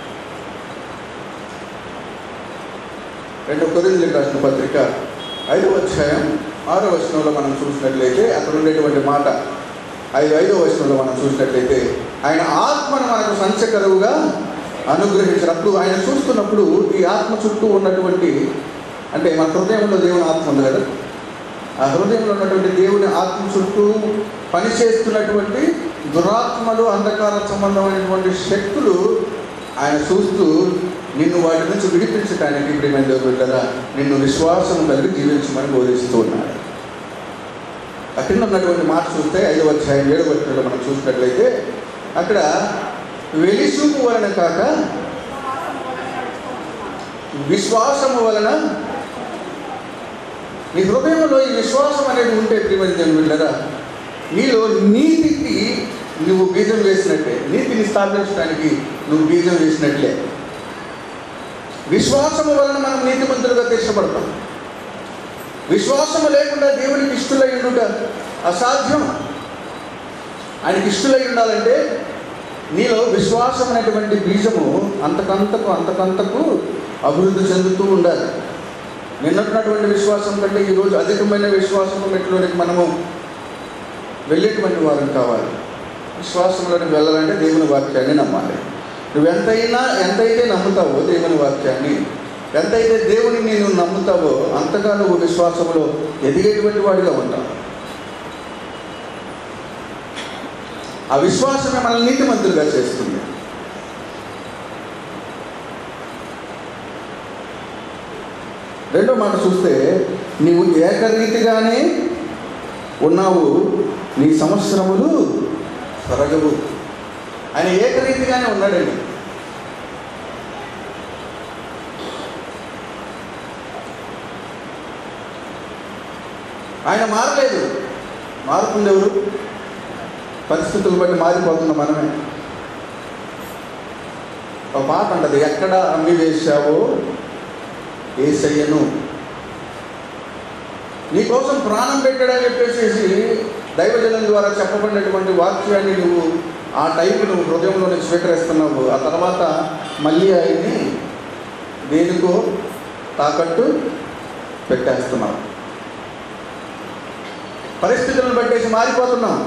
రెండు కొరిందులకు రాసిన పత్రిక ఐదవ అధ్యాయం ఆరో వచనంలో మనం చూసినట్లయితే అక్కడ ఉండేటువంటి మాట ఐదు ఐదవ వచనంలో మనం చూసినట్లయితే ఆయన ఆత్మను మనకు సంచకరువుగా అనుగ్రహించినప్పుడు ఆయన చూస్తున్నప్పుడు ఈ ఆత్మ చుట్టూ ఉన్నటువంటి అంటే మన హృదయంలో దేవుని ఆత్మ ఉంది కదా ఆ హృదయంలో ఉన్నటువంటి దేవుని ఆత్మ చుట్టూ పనిచేస్తున్నటువంటి దురాత్మలు అంధకార సంబంధమైనటువంటి శక్తులు ఆయన చూస్తూ నిన్ను వాటి నుంచి విడిపించడానికి ప్రియమైన దేవుడు కదా నిన్ను విశ్వాసం కలిగి జీవించమని బోధిస్తూ ఉన్నాడు అక్కడ ఉన్నటువంటి మాట చూస్తే ఐదవ అధ్యాయం ఏడవ అధ్యాయంలో మనం చూసినట్లయితే అక్కడ వెలిసూపు వలన కాక విశ్వాసము వలన నీ హృదయంలో ఈ విశ్వాసం అనేది ఉంటే ప్రియమైన దేవుని బిడ్డరా నీలో నీతికి నువ్వు బీజం వేసినట్టే నీతిని స్థాపించడానికి నువ్వు బీజం వేసినట్లే విశ్వాసము వలన మనం నీతిమంతులుగా తీర్చబడతాం విశ్వాసము లేకుండా దేవునికి ఇష్టలై ఉండుట అసాధ్యం ఆయనకి ఇష్టలై ఉండాలంటే నీలో విశ్వాసం అనేటువంటి బీజము అంతకంతకు అంతకంతకు అభివృద్ధి చెందుతూ ఉండాలి నిన్నటువంటి విశ్వాసం కంటే ఈరోజు అధికమైన విశ్వాసం మెట్లోనికి మనము వెళ్ళేటువంటి వారం కావాలి విశ్వాసంలోకి వెళ్ళాలంటే దేవుని వాక్యాన్ని నమ్మాలి నువ్వు ఎంతైనా ఎంతైతే నమ్ముతావో దేవుని వాక్యాన్ని ఎంతైతే దేవుని నేను నమ్ముతావో అంతగా నువ్వు విశ్వాసంలో ఎదిగేటువంటి వాడిగా ఉంటావు ఆ విశ్వాసమే మనల్ని నీతిమంతులుగా చేస్తుంది రెండో మాట చూస్తే నీవు ఏకరీతిగానే ఉన్నావు నీ సంవత్సరములు తరగవు ఆయన ఏకరీతిగానే ఉన్నాడండి ఆయన మారలేదు మారుతుంది ఎవరు పరిస్థితులు బట్టి మారిపోతున్న మనమే ఒక పాట అంటది ఎక్కడ అమ్మి వేశావో ఏసయ్యను నీకోసం ప్రాణం పెట్టాడని చెప్పేసి దైవజనం ద్వారా చెప్పబడినటువంటి వాక్యాన్ని నువ్వు ఆ టైపు నువ్వు హృదయంలోనే స్వీకరిస్తున్నావు ఆ తర్వాత మళ్ళీ ఆయన్ని దేనికో తాకట్టు పెట్టేస్తున్నావు పరిస్థితులను బట్టేసి మారిపోతున్నాం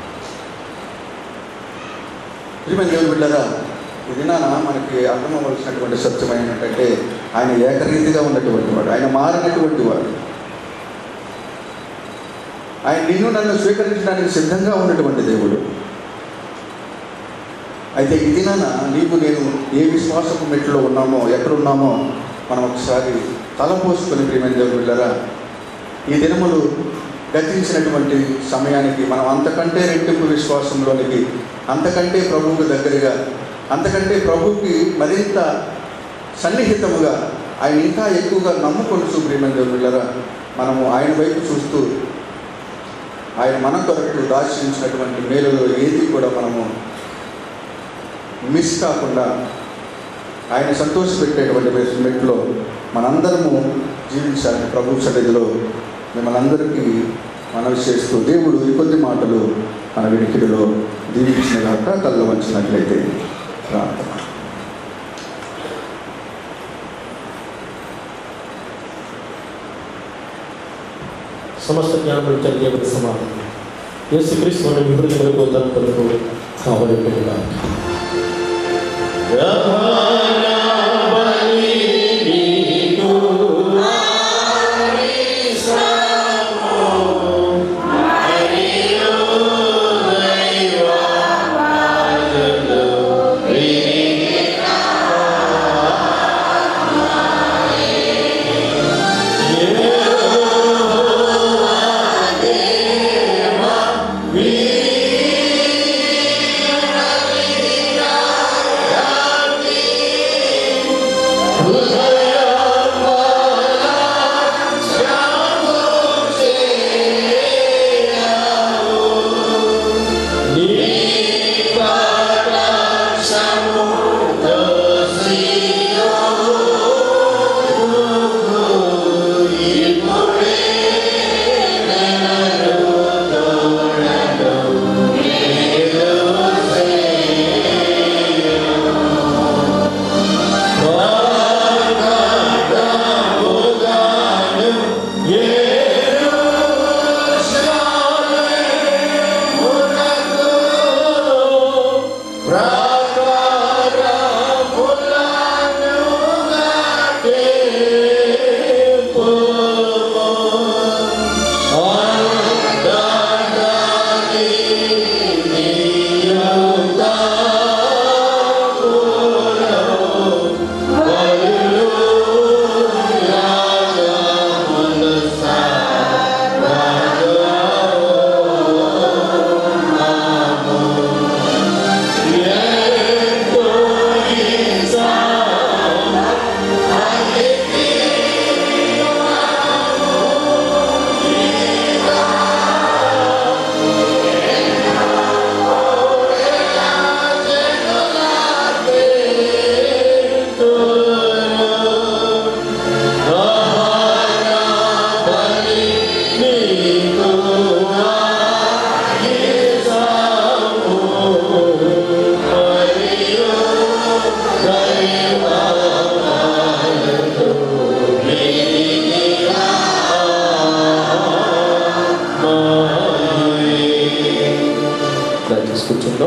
ప్రియమైన దేవుని బిడ్డరా ఇది నాన్న మనకి అర్థమవలసినటువంటి సత్యమైన ఏంటంటే ఆయన ఏకరీతిగా ఉన్నటువంటి వాడు ఆయన మారినటువంటి వాడు ఆయన నిన్ను నన్ను స్వీకరించడానికి సిద్ధంగా ఉన్నటువంటి దేవుడు అయితే ఇది నాన్న నీకు నేను ఏ విశ్వాసపు మెట్లో ఉన్నామో ఎక్కడున్నామో మనం ఒకసారి తలపోసుకొని ప్రియమైన దేవుని బిడ్డరా ఈ దినములు గతించినటువంటి సమయానికి మనం అంతకంటే రెట్టింపు విశ్వాసంలోనికి అంతకంటే ప్రభువుకు దగ్గరగా అంతకంటే ప్రభువుకి మరింత సన్నిహితముగా ఆయన ఇంకా ఎక్కువగా నమ్ముకొని ప్రియమైన బిళ్ళరా మనము ఆయన వైపు చూస్తూ ఆయన మన కొరకు దార్శించినటువంటి మేలులో ఏది కూడా మనము మిస్ కాకుండా ఆయన సంతోషపెట్టేటువంటి మెట్లో మనందరము జీవించాలని ప్రభు సన్నిధిలో మిమ్మల్ని అందరికీ మనవి చేస్తూ దేవుడు ఈ కొద్ది మాటలు మన వినికిడిలో దీవించిన కాక కళ్ళు వంచినట్లయితే ప్రార్థన సమస్త జ్ఞానం తెలియబడి సమాధానం యేసుక్రీస్తు మన విభృతులకు తనకు కావలి దయచేసి కూర్చుందాం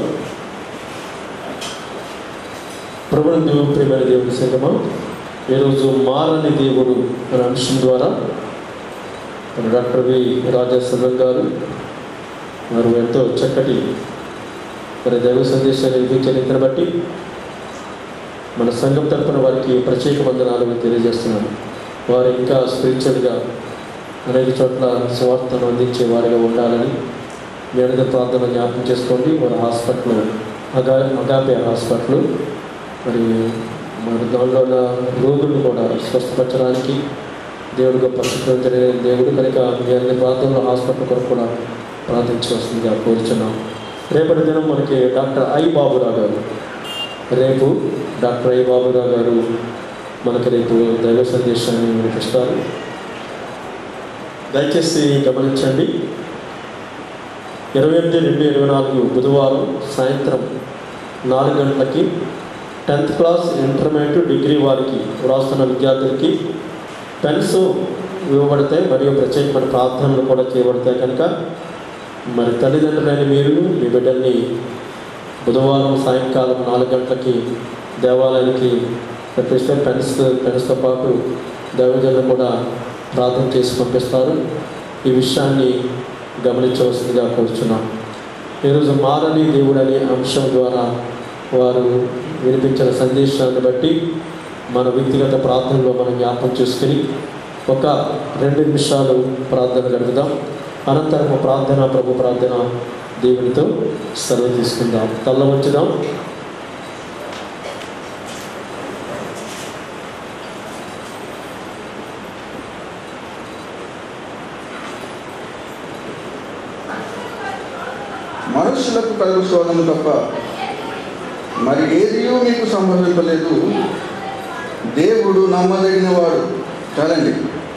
ప్రభుత్వ దేవుడు ప్రియమైన దేవుడి సంగమా ఈరోజు మారని దేవుడు అనే అంశం ద్వారా మన డాక్టర్ వి రాజేశ్వరం గారు వారు ఎంతో చక్కటి మరి దైవ సందేశాన్ని విధించని బట్టి మన సంఘం తరపున వారికి ప్రత్యేక వందనాలు తెలియజేస్తున్నాను వారు ఇంకా స్పిరిచువల్గా అనేక చోట్ల స్వార్థను అందించే వారిగా ఉండాలని మీ అందరి ప్రార్థన జ్ఞాపకం చేసుకోండి వారి హాస్పిటల్ అగా అగాపే హాస్పిటల్ మరి మరి దానిలో ఉన్న రోగులను కూడా స్వస్థపరచడానికి దేవుడు గొప్ప శుభ్రం తెలియని దేవుడు కనుక మీ అందరి ప్రార్థనలో హాస్పిటల్ కొరకు కూడా ప్రార్థించవలసిందిగా కోరుచున్నాం రేపటి దినం మనకి డాక్టర్ ఐ బాబురావు గారు రేపు డాక్టర్ ఐ బాబురావు గారు మనకి రేపు దైవ సందేశాన్ని వినిపిస్తారు దయచేసి గమనించండి ఇరవై ఎనిమిది రెండు ఇరవై నాలుగు బుధవారం సాయంత్రం నాలుగు గంటలకి టెన్త్ క్లాస్ ఇంటర్మీడియట్ డిగ్రీ వారికి వ్రాస్తున్న విద్యార్థులకి పెన్స్ ఇవ్వబడతాయి మరియు ప్రత్యేకమైన ప్రార్థనలు కూడా చేయబడతాయి కనుక మరి తల్లిదండ్రులైన మీరు మీ బిడ్డల్ని బుధవారం సాయంకాలం నాలుగు గంటలకి దేవాలయానికి రప్పిస్తే పెన్స్ పెన్స్తో పాటు దైవజనులు కూడా ప్రార్థన చేసి పంపిస్తారు ఈ విషయాన్ని గమనించవలసిందిగా కోరుచున్నాం ఈరోజు మారని దేవుడు అనే అంశం ద్వారా వారు వినిపించిన సందేశాన్ని బట్టి మన వ్యక్తిగత ప్రార్థనలో మనం జ్ఞాపకం చేసుకుని ఒక రెండు నిమిషాలు ప్రార్థన గడుపుదాం అనంతరం ప్రార్థన ప్రభు ప్రార్థన దేవునితో సెలవు తీసుకుందాం తల్ల ఉంచుదాం మనుషులకు కలుగు శోధన తప్ప మరి ఏది మీకు సంభవింపలేదు దేవుడు నమ్మదగిన వాడు చాలండి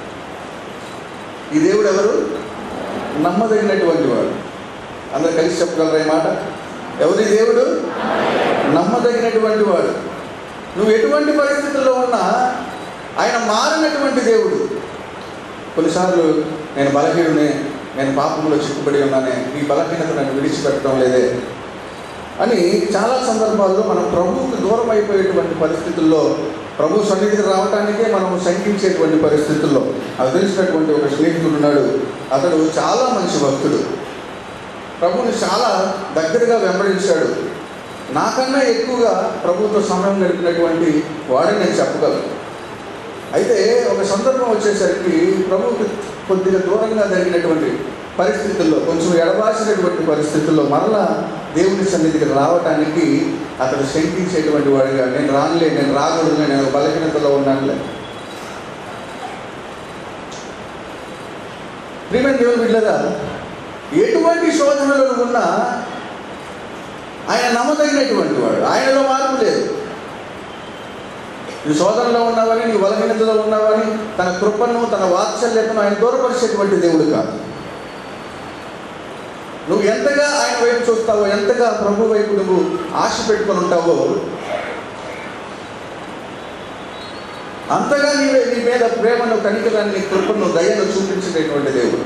ఈ దేవుడు ఎవరు నమ్మదగినటువంటి వాడు అందరు కలిసి చెప్పగలరా ఈ మాట ఎవరి దేవుడు నమ్మదగినటువంటి వాడు నువ్వు ఎటువంటి పరిస్థితుల్లో ఉన్నా ఆయన మారినటువంటి దేవుడు కొన్నిసార్లు నేను బలహీనునే నేను పాపంలో చిక్కుబడి ఉన్నానే ఈ బలహీనత నన్ను విడిచిపెట్టడం లేదే అని చాలా సందర్భాల్లో మనం ప్రభువుకు దూరం అయిపోయేటువంటి పరిస్థితుల్లో ప్రభు సన్నిధికి రావడానికే మనం శంకించేటువంటి పరిస్థితుల్లో అది తెలిసినటువంటి ఒక స్నేహితుడు ఉన్నాడు అతడు చాలా మంచి భక్తుడు ప్రభుని చాలా దగ్గరగా వెంబడించాడు నాకన్నా ఎక్కువగా ప్రభుతో సమయం గడిపినటువంటి వాడిని నేను చెప్పగలను అయితే ఒక సందర్భం వచ్చేసరికి ప్రభువుకి కొద్దిగా దూరంగా జరిగినటువంటి పరిస్థితుల్లో కొంచెం ఎడబాసినటువంటి పరిస్థితుల్లో మరలా దేవుని సన్నిధికి రావటానికి అతడు శంకించేటువంటి వాడిగా నేను రానులే నేను రాకూడదు నేను బలహీనతలో ఉన్నానులే ప్రియమైన దేవుని బిడ్డగా ఎటువంటి శోధనలు ఉన్నా ఆయన నమ్మదగినటువంటి వాడు ఆయనలో మార్పు లేదు నీ శోధనలో ఉన్నావని నీ బలహీనతలో ఉన్నావని తన కృపను తన వాత్సల్యతను ఆయన దూరపరిచేటువంటి దేవుడు కాదు నువ్వు ఎంతగా ఆయన వైపు చూస్తావో ఎంతగా ప్రభు వైపు నువ్వు ఆశ పెట్టుకొని ఉంటావో అంతగా నీవే నీ మీద ప్రేమను కనికరాన్ని కృపను దయను చూపించేటటువంటి దేవుడు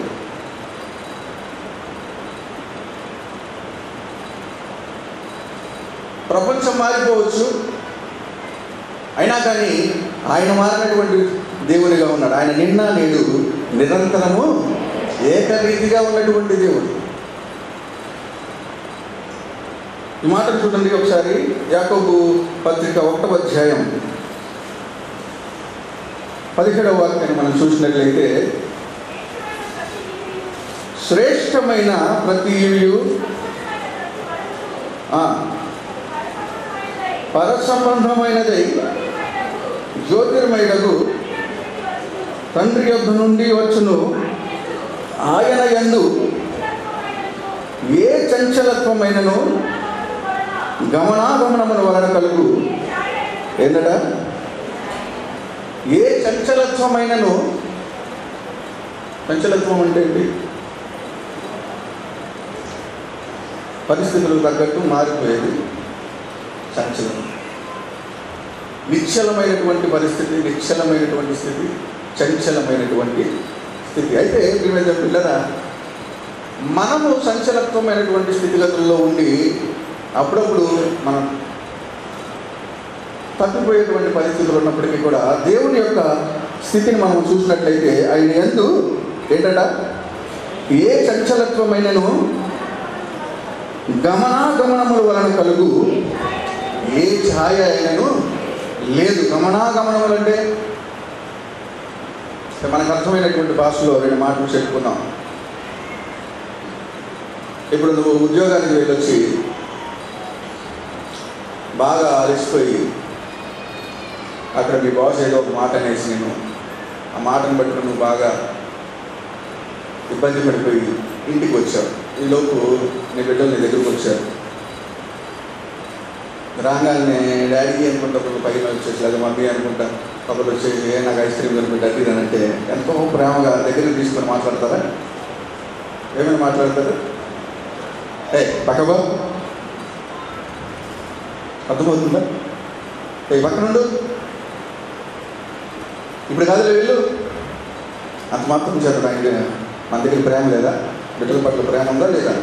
ప్రపంచం మారిపోవచ్చు అయినా కానీ ఆయన మారినటువంటి దేవునిగా ఉన్నాడు ఆయన నిన్న నేడు నిరంతరము ఏకరీతిగా ఉన్నటువంటి దేవుడు ఈ మాటను చూడండి ఒకసారి యాకోబు పత్రిక ఒకటవ అధ్యాయం పదిహేడవ వాక్యాన్ని మనం చూసినట్లయితే శ్రేష్టమైన ప్రతి ఈవియు ఆ, పరసంబంధమైనదై జ్యోతిర్మయుడకు తండ్రి యొద్ద నుండి వచ్చును ఆయన యందు ఏ చంచలత్వమైనను గమనాగమనముల వలన కలుగు ఏందట ఏ చంచలత్వమైనను చంచలత్వం అంటే ఏంటి పరిస్థితులకు తగ్గట్టు మారిపోయేది చంచలం నిశ్చలమైనటువంటి పరిస్థితి నిశ్చలమైనటువంటి స్థితి చంచలమైనటువంటి స్థితి అయితే ప్రియమైన పిల్లరా మనము సంచలత్వమైనటువంటి స్థితిగతుల్లో ఉండి అప్పుడప్పుడు మనం తప్పిపోయేటువంటి పరిస్థితులు ఉన్నప్పటికీ కూడా దేవుని యొక్క స్థితిని మనం చూసినట్లయితే ఆయన ఎందు ఏంటట ఏ చంచలత్వమైనను గమనాగమనముల వలన కలుగు ఏ ఛాయ అయినను లేదు గమనాగమనములు అంటే మనకు అర్థమైనటువంటి భాషలో రెండు మాటలు చెప్పుకుందాం ఇప్పుడు నువ్వు ఉద్యోగానికి వెళ్ళొచ్చి బాగా అలసిపోయి అక్కడ మీ బాస్ ఏదో ఒక మాట అనేసి నేను ఆ మాటను బట్టి నువ్వు బాగా ఇబ్బంది పడిపోయి ఇంటికి వచ్చావు ఈలోపు నీ బిడ్డలు నీ దగ్గరకు వచ్చారు రాగానే డాడీ అనుకుంటా ఒక పైన వచ్చేసి లేదా మమ్మీ అనుకుంటా ఒకరు వచ్చేసి "ఏ, నాకు ఐస్ క్రీమ్ కనిపెట్టి అది ఇది" అని అంటే ఎంతో ప్రేమగా దగ్గరికి తీసుకొని మాట్లాడతారా ఏమైనా మాట్లాడతారు ఏ పక్కబా అర్థమవుతుందా ఏ పక్కనుండు ఇప్పుడు కాదులే వెళ్ళు అంత మాత్రం చేత ఆయన మన దగ్గర ప్రేమ లేదా బిడ్డల పట్ల ప్రేమ ఉందా లేదా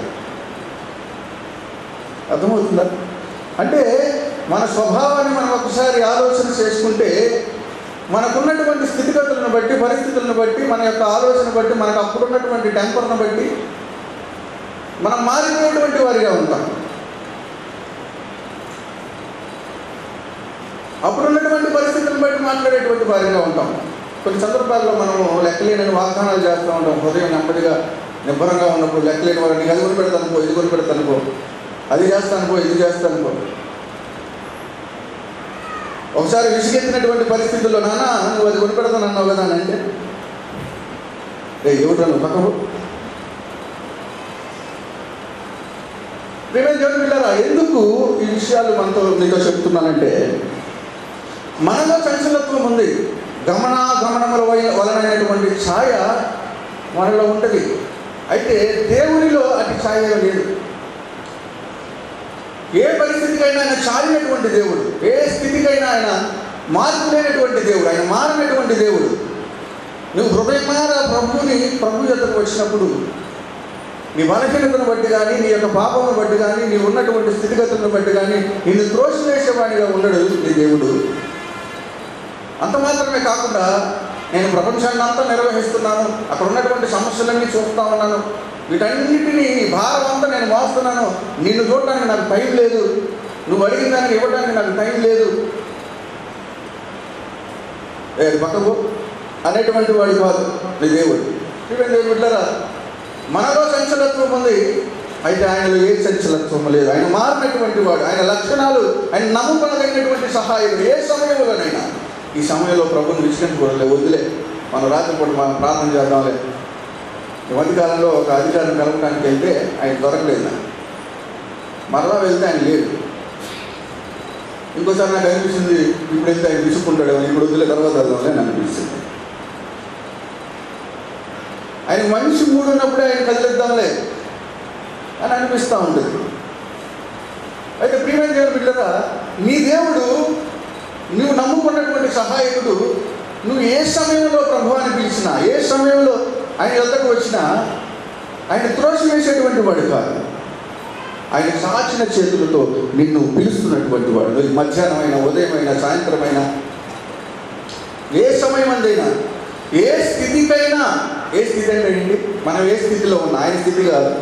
అర్థమవుతుందా అంటే మన స్వభావాన్ని మనం ఒకసారి ఆలోచన చేసుకుంటే మనకున్నటువంటి స్థితిగతులను బట్టి పరిస్థితులను బట్టి మన యొక్క ఆలోచన బట్టి మనకు అప్పుడున్నటువంటి టెంపర్ను బట్టి మనం మారిపోయేటువంటి వారిగా ఉంటాం అప్పుడున్నటువంటి పరిస్థితులను బట్టి మాట్లాడేటువంటి వారిగా ఉంటాం కొన్ని సందర్భాల్లో మనము లెక్కలేనని వాగ్దానాలు చేస్తూ ఉంటాం హృదయం నెమ్మదిగా నిబ్బరంగా ఉన్నప్పుడు లెక్కలేని వారిని అది కొని పెడతాను పో ఇది కొని పెడతాను పో అది చేస్తాను పో ఇది చేస్తాను పో ఒకసారి విసిగెత్తినటువంటి పరిస్థితుల్లో నాన్న నువ్వు అది కొని పెడతాను అన్నావు కదా అని అంటే రే ఏమిటా నువ్వు పక్కకు ప్రేమ దేవుని బిడ్డారా ఎందుకు ఈ విషయాలు మనతో మీతో చెప్తున్నానంటే మనలో చంచలత్వం ఉంది గమన గమనముల వై- వలనైనటువంటి ఛాయ మనలో ఉంటుంది అయితే దేవునిలో అటు ఛాయ లేదు ఏ పరిస్థితికైనా ఆయన చాలినటువంటి దేవుడు ఏ స్థితికైనా ఆయన మార్పు లేనటువంటి దేవుడు ఆయన మారినటువంటి దేవుడు నువ్వు హృదయమార ప్రభుని ప్రభు యొక్కకు వచ్చినప్పుడు నీ బలహీనతను బట్టి కానీ నీ యొక్క పాపమును బట్టి కానీ నీ ఉన్నటువంటి స్థితిగతులను బట్టి కానీ నిన్ను త్రోసివేసేవాడిగా ఉండడు నీ దేవుడు అంత మాత్రమే కాకుండా నేను ప్రపంచాన్ని అంతా నిర్వహిస్తున్నాను అక్కడ ఉన్నటువంటి సమస్యలన్నీ చూస్తా ఉన్నాను వీటన్నిటినీ ఈ భారం అంతా నేను మోస్తున్నాను నిన్ను చూడడానికి నాకు టైం లేదు నువ్వు అడిగిన దానికి ఇవ్వడానికి నాకు టైం లేదు ఏ పక్కకు అనేటువంటి వాడు కాదు నీ దేవుడు చూడండి దేవుడులరా మనలో చంచలత్వం ఉంది అయితే ఆయనలో ఏ చంచలత్వం లేదు ఆయన మారినటువంటి వాడు ఆయన లక్షణాలు ఆయన నమ్ముకొనదగినటువంటి సహాయం ఏ సమయంలోనైనా ఈ సమయంలో ప్రభుని విసిగించుకోవడం వదిలే మనం రాత్రిపూట మనం ప్రార్థన చేద్దాంలే ఈ మధ్యకాలంలో ఒక అధికారిని కలవడానికి వెళ్తే ఆయన దొరకలేదు నాకు. మరలా వెళ్తే ఆయన లేదు ఇంకోసారి నాకు అనిపిస్తుంది ఇప్పుడు వెళ్తే ఆయన విసుక్కుంటాడు ఇప్పుడు వదిలే తర్వాత వెళ్దాంలే అని అనిపిస్తుంది ఆయన మంచి మూడు ఉన్నప్పుడే ఆయన కదిలిద్దాంలే అని అనిపిస్తూ ఉంటుంది అయితే ప్రియమైన దేవుడు బిడ్డరా నీ దేవుడు నువ్వు నమ్ముకున్నటువంటి సహాయకుడు నువ్వు ఏ సమయంలో ప్రభువాన్ని పిలిచినా ఏ సమయంలో ఆయన వద్దకు వచ్చినా ఆయన త్రోసి వేసేటువంటి వాడు కాదు ఆయన సాచిన చేతులతో నిన్ను పిలుస్తున్నటువంటి వాడు నువ్వు మధ్యాహ్నమైన ఉదయమైన సాయంత్రమైన ఏ సమయం అందైనా ఏ స్థితికైనా ఏ స్థితి అంటే ఏంటి మనం ఏ స్థితిలో ఉన్నా ఆయన స్థితి కాదు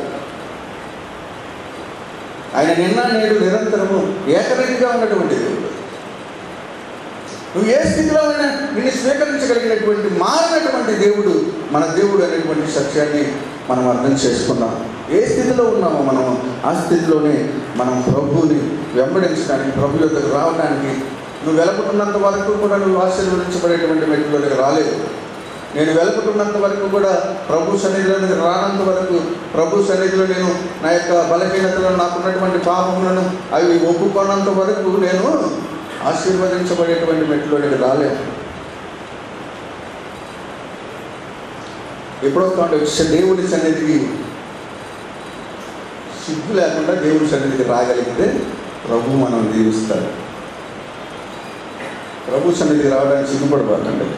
ఆయన నిన్న నేడు నిరంతరము ఏకరీతిగా ఉన్నటువంటి దేవుడు నువ్వు ఏ స్థితిలో అయినా నిన్ను స్వీకరించగలిగినటువంటి మారినటువంటి దేవుడు మన దేవుడు అనేటువంటి సత్యాన్ని మనం అర్థం చేసుకుందాం ఏ స్థితిలో ఉన్నామో మనం ఆ స్థితిలోనే మనం ప్రభువుని వెంబడించడానికి ప్రభు యొక్కకు రావడానికి నువ్వు వెలపుతున్నంత వరకు కూడా నువ్వు ఆశీర్వదించబడేటువంటి మెట్టులోకి రాలేదు నేను వెలుపుతున్నంత వరకు కూడా ప్రభు సన్నిధిలోనికి రానంత వరకు ప్రభు సన్నిధిలో నేను నా యొక్క బలహీనతలను నాకున్నటువంటి పాపములను అవి ఒప్పుకున్నంత వరకు నేను ఆశీర్వదించబడేటువంటి మెట్టులోనికి రాలేను ఎప్పుడో కాంటే వచ్చే దేవుడి సన్నిధికి సిగ్గు లేకుండా దేవుడి సన్నిధికి రాగలిగితే ప్రభు మనం దీవిస్తాడు ప్రభు సన్నిధికి రావడానికి సిగ్గుపడిపోతండి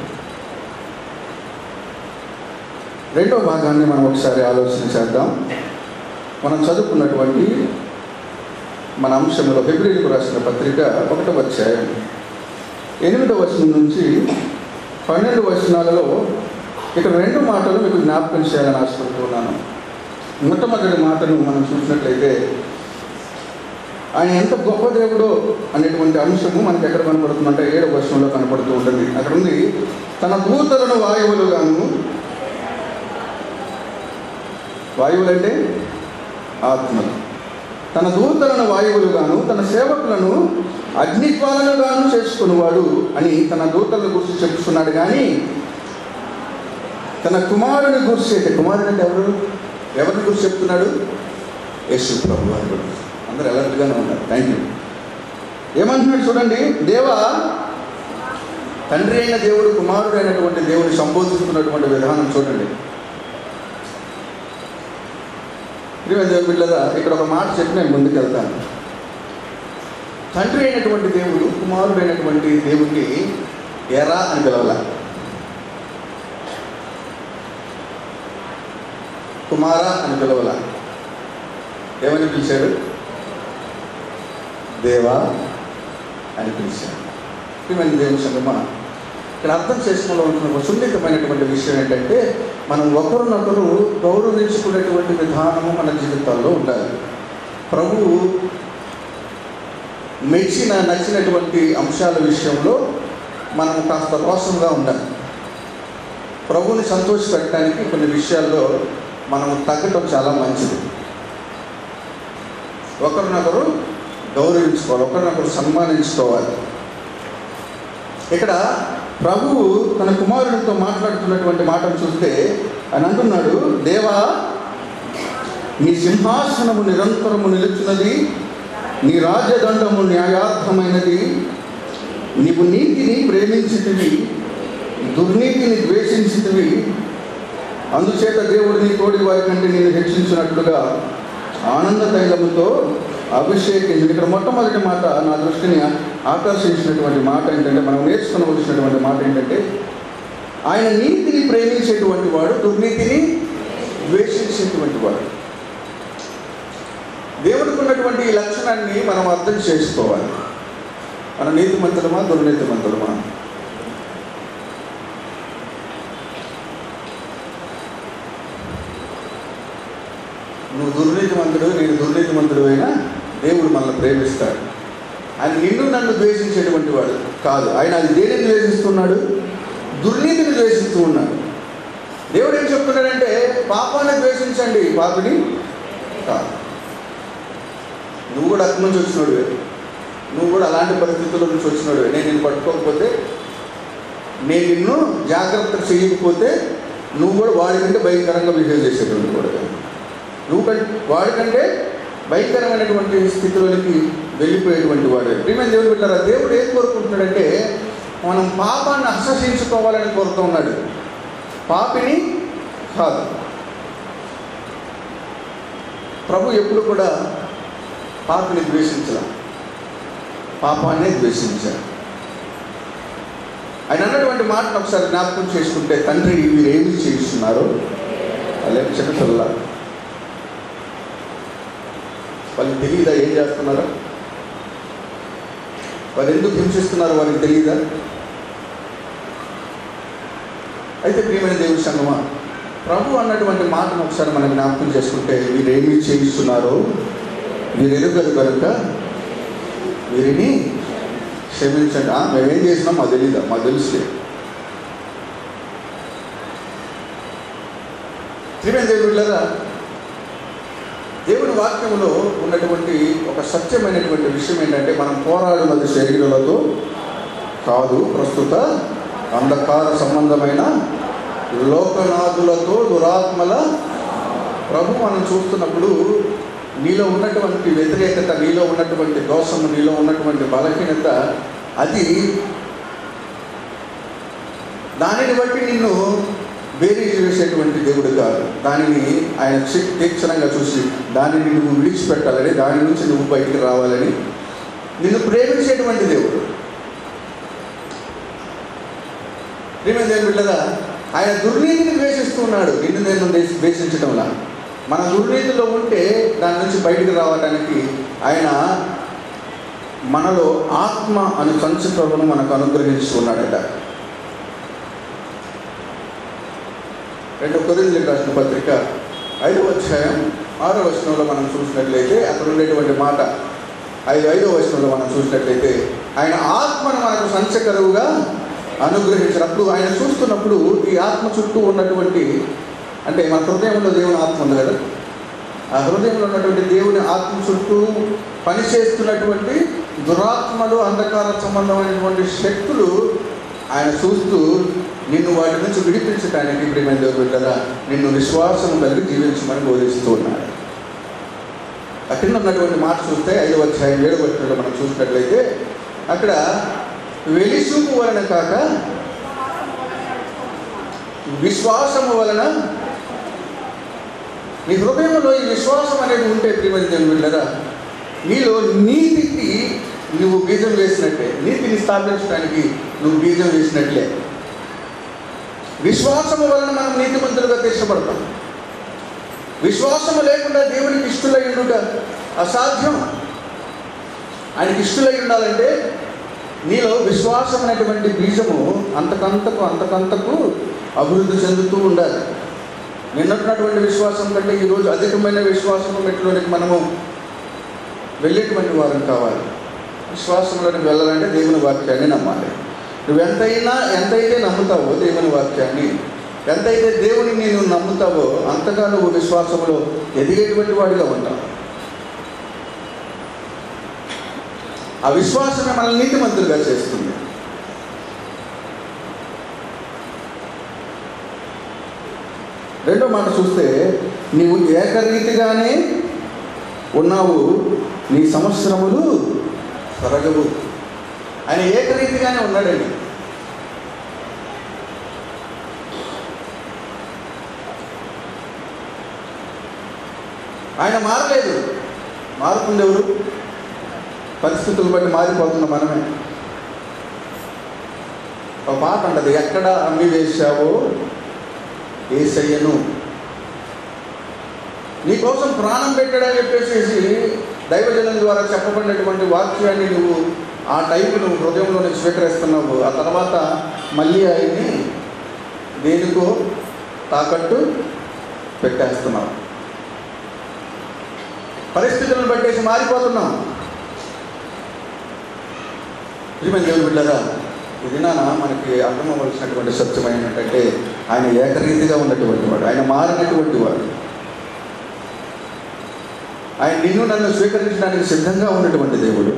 రెండో భాగాన్ని మనం ఒకసారి ఆలోచన చేద్దాం మనం చదువుకున్నటువంటి మన అంశంలో ఫిబ్రవరికి రాసిన పత్రిక ఒకటో అధ్యాయం ఎనిమిదవ వచనం నుంచి పన్నెండు వచనాలలో ఇక్కడ రెండు మాటలు మీకు జ్ఞాపకం చేయాలని ఆశపడుతున్నాను మొట్టమొదటి మాటను మనం చూసినట్లయితే ఆయన ఎంత గొప్ప దేవుడో అనేటువంటి అంశము మనకి ఎక్కడ కనపడుతుందంటే ఏడవ వర్షంలో కనపడుతూ ఉంటుంది అక్కడ ఉంది తన దూతలను వాయువులుగాను వాయువులు అంటే ఆత్మలు తన దూతలను వాయువులుగాను తన సేవకులను అగ్నిజ్వాలలుగాను చేసుకునేవాడు అని తన దూతలను గురించి చెప్తున్నాడు కానీ తన కుమారుని గురించి అయితే కుమారుడు అంటే ఎవరు ఎవరిని గురించి చెప్తున్నాడు యేసు ప్రభు వారి గురించి అందరూ అలర్ట్గానే ఉన్నారు థ్యాంక్ యూ ఏమంటున్నాడు చూడండి దేవా తండ్రి అయిన దేవుడు కుమారుడు అయినటువంటి దేవుని సంబోధిస్తున్నటువంటి విధానం చూడండి ప్రియమైన దేవుని బిడ్డలారా ఇక్కడ ఒక మాట చెప్పి నేను ముందుకు వెళ్తాను తండ్రి అయినటువంటి దేవుడు కుమారుడు అయినటువంటి దేవుడిని ఎరా అని పిలవాల కుమార అని పిలవాల ఏమని పిలిచాడు దేవా అని పిలిచాడు ప్రియమైన దేవుని సంగమా ఇక్కడ అర్థం చేసుకోవడం ఉంటున్న ఒక సున్నితమైనటువంటి విషయం ఏంటంటే మనం ఒకరినొకరు గౌరవించుకునేటువంటి విధానము మన జీవితాల్లో ఉండాలి ప్రభువు మెచ్చిన నచ్చినటువంటి అంశాల విషయంలో మనం కాస్త రోషంగా ఉండాలి ప్రభువుని సంతోషపెట్టడానికి కొన్ని విషయాల్లో మనం తగ్గటం చాలా మంచిది ఒకరినొకరు గౌరవించుకోవాలి ఒకరినొకరు సన్మానించుకోవాలి ఇక్కడ ప్రభువు తన కుమారుడితో మాట్లాడుతున్నటువంటి మాటను చూస్తే ఆయన అంటున్నాడు దేవా నీ సింహాసనము నిరంతరము నిలుచున్నది నీ రాజ్యదండము న్యాయార్థమైనది నీవు నీతిని ప్రేమించితివి దుర్నీతిని ద్వేషించితివి అందుచేత దేవుడు నీ తోడి వారి కంటే నేను హెచ్చించినట్లుగా ఆనంద తైలముతో అభిషేకించి ఇక్కడ మొట్టమొదటి మాట నా దృష్టిని ఆకర్షించినటువంటి మాట ఏంటంటే మనం నేర్చుకునవలసినటువంటి మాట ఏంటంటే ఆయన నీతిని ప్రేమించేటువంటి వాడు దుర్నీతిని ద్వేషించేటువంటి వాడు దేవుడికి ఉన్నటువంటి ఈ లక్షణాన్ని మనం అర్థం చేసుకోవాలి మన నీతిమంతులమా దుర్నీతిమంతులమా నువ్వు దుర్నీతిమంతుడు నేను దుర్నీతిమంతుడు అయినా దేవుడు మనల్ని ప్రేమిస్తాడు ఆయన నిన్ను నన్ను ద్వేషించేటువంటి వాడు కాదు ఆయన అది దేనిని ద్వేషిస్తున్నాడు దుర్నీతిని ద్వేషిస్తూ ఉన్నాడు దేవుడు ఏం చెప్తున్నాడంటే పాపాన్ని ద్వేషించండి పాపిని కాదు నువ్వు కూడా అక్కడి నుంచి వచ్చినాడు నువ్వు కూడా అలాంటి పరిస్థితుల నుంచి వచ్చినాడు నేను నిన్ను పట్టుకోకపోతే నేను నిన్ను జాగ్రత్త చేయకపోతే నువ్వు కూడా వాడికంటే భయంకరంగా బిహేవ్ చేసేటువంటి కూడా నువ్వు కంటే వాడికంటే భయంకరమైనటువంటి స్థితిలోనికి వెళ్ళిపోయేటువంటి వాడు ప్రియమైన దేవుడు పెట్టారా దేవుడు ఏం కోరుకుంటున్నాడంటే మనం పాపాన్ని అసహించుకోవాలని కోరుతూ ఉన్నాడు పాపిని కాదు ప్రభు ఎప్పుడు కూడా పాపిని ద్వేషించలా పాపాన్నే ద్వేషించారు ఆయన అన్నటువంటి మాటను ఒకసారి జ్ఞాపకం చేసుకుంటే తండ్రి వీరు ఏమి చేయిస్తున్నారు వాళ్ళేమి చిన్నపిల్ల వాళ్ళకి తెలియదా ఏం చేస్తున్నారో వాళ్ళు ఎందుకు హింసిస్తున్నారో వాళ్ళకి తెలియదా అయితే ప్రియమైన దేవుడి సంగమా ప్రభు అన్నటువంటి మాటను ఒకసారి మనం జ్ఞాపకం చేసుకుంటే వీరు ఏమి చేయిస్తున్నారో వీరు ఎరుగరు కనుక వీరిని క్షమించండి ఆ, మేమేం చేసినాం మాకు తెలీదా మాకు తెలుసులే ప్రియమైన దేవుళ్ళరా దేవుని వాక్యంలో ఉన్నటువంటి ఒక సత్యమైనటువంటి విషయం ఏంటంటే మనం పోరాడున్నది శరీరాలతో కాదు ప్రస్తుత అంధకార సంబంధమైన లోకనాథులతో దురాత్మల ప్రభు మనం చూస్తున్నప్పుడు నీలో ఉన్నటువంటి వ్యతిరేకత నీలో ఉన్నటువంటి దోషము నీలో ఉన్నటువంటి బలహీనత అది దానిని బట్టి నిన్ను వేరే చేసేటువంటి దేవుడు కాదు దానిని ఆయన చి- తీక్షణంగా చూసి దానిని నువ్వు విడిచిపెట్టాలని దాని నుంచి నువ్వు బయటికి రావాలని నిన్ను ప్రేమించేటువంటి దేవుడు ప్రేమ దేవుని బిడ్డగా ఆయన దుర్నీతిని ద్వేషిస్తున్నాడు నిన్ను నేను ద్వేష- ద్వేషించడంలా మన దుర్నీతిలో ఉంటే దాని నుంచి బయటికి రావడానికి ఆయన మనలో ఆత్మ అను సంచితలను మనకు అనుగ్రహిస్తున్నాడట రెండో కొరిందులకు రాసిన పత్రిక ఐదవ అధ్యాయం ఆరో వచనంలో మనం చూసినట్లయితే అక్కడ ఉండేటువంటి మాట ఐదు ఐదో వచనంలో మనం చూసినట్లయితే ఆయన ఆత్మను మనకు సంచకరువుగా అనుగ్రహించినప్పుడు ఆయన చూస్తున్నప్పుడు ఈ ఆత్మ చుట్టూ ఉన్నటువంటి అంటే మన హృదయంలో దేవుని ఆత్మ ఉంది కదా ఆ హృదయంలో ఉన్నటువంటి దేవుని ఆత్మ చుట్టూ పనిచేస్తున్నటువంటి దురాత్మలు అంధకార సంబంధమైనటువంటి శక్తులు ఆయన చూస్తూ నిన్ను వాటి నుంచి విడిపించడానికి ప్రియమైన దేవుడు బిడ్డరా నిన్ను విశ్వాసం కలిగి జీవించమని బోధిస్తూ ఉన్నాడు అక్కడ ఉన్నటువంటి మాట చూస్తే ఐదవ అధ్యాయం ఏడు వచ్చినట్లు మనం చూసినట్లయితే అక్కడ వెలిసూపు వలన కాక విశ్వాసము వలన నీ హృదయంలో ఈ విశ్వాసం అనేది ఉంటే ప్రియమైన దేవుని బిడ్డరా నీలో నీతికి నువ్వు బీజం వేసినట్లే నీతిని స్థాపించడానికి నువ్వు బీజం వేసినట్లే విశ్వాసము వలన మనం నీతిమంతులుగా తీర్చబడతాం విశ్వాసము లేకుండా దేవునికి ఇష్టలై ఉండుట అసాధ్యం ఆయనకి ఇష్టలై ఉండాలంటే నీలో విశ్వాసం అనేటువంటి బీజము అంతకంతకు అంతకంతకు అభివృద్ధి చెందుతూ ఉండాలి నిన్నటువంటి విశ్వాసం కంటే ఈరోజు అధికమైన విశ్వాసం మెట్లోనికి మనము వెళ్ళేటువంటి వారం కావాలి విశ్వాసంలోనికి వెళ్ళాలంటే దేవుని వాక్యాన్ని నమ్మాలి నువ్వు ఎంతైనా ఎంతైతే నమ్ముతావో దేవుని వాక్యాన్ని ఎంతైతే దేవుని నేను నమ్ముతావో అంతగా నువ్వు విశ్వాసంలో ఎదిగేటువంటి వాడిగా ఉంటావు ఆ విశ్వాసమే మనల్ని నీతిమంతులుగా చేస్తుంది రెండో మాట చూస్తే నీవు ఏకరీతిగానే ఉన్నావు నీ సంవత్సరములు తరగవు ఆయన ఏకరీతిగానే ఉన్నాడండి ఆయన మారలేదు మారుతుంది ఎవరు పరిస్థితులు బట్టి మారిపోతున్న మనమే ఒక పాట అంటది ఎక్కడ అమ్మి వేశావో ఏసయ్యను నీకోసం ప్రాణం పెట్టాడని చెప్పేసి దైవజనం ద్వారా చెప్పబడినటువంటి వాక్యాన్ని నువ్వు ఆ టైంకి నువ్వు హృదయంలోనే స్వీకరిస్తున్నావు ఆ తర్వాత మళ్ళీ ఆయన్ని దేనికో తాకట్టు పెట్టేస్తున్నావు పరిస్థితులను బట్టేసి మారిపోతున్నాం ప్రియమైన దేవుని బిడ్డరా ఇది నాన్న మనకి అర్థమవలసినటువంటి సత్యం ఏంటంటే ఆయన ఏకరీతిగా ఉన్నటువంటి వాడు ఆయన మారినటువంటి వాడు ఆయన నిన్ను నన్ను స్వీకరించడానికి సిద్ధంగా ఉన్నటువంటి దేవుడు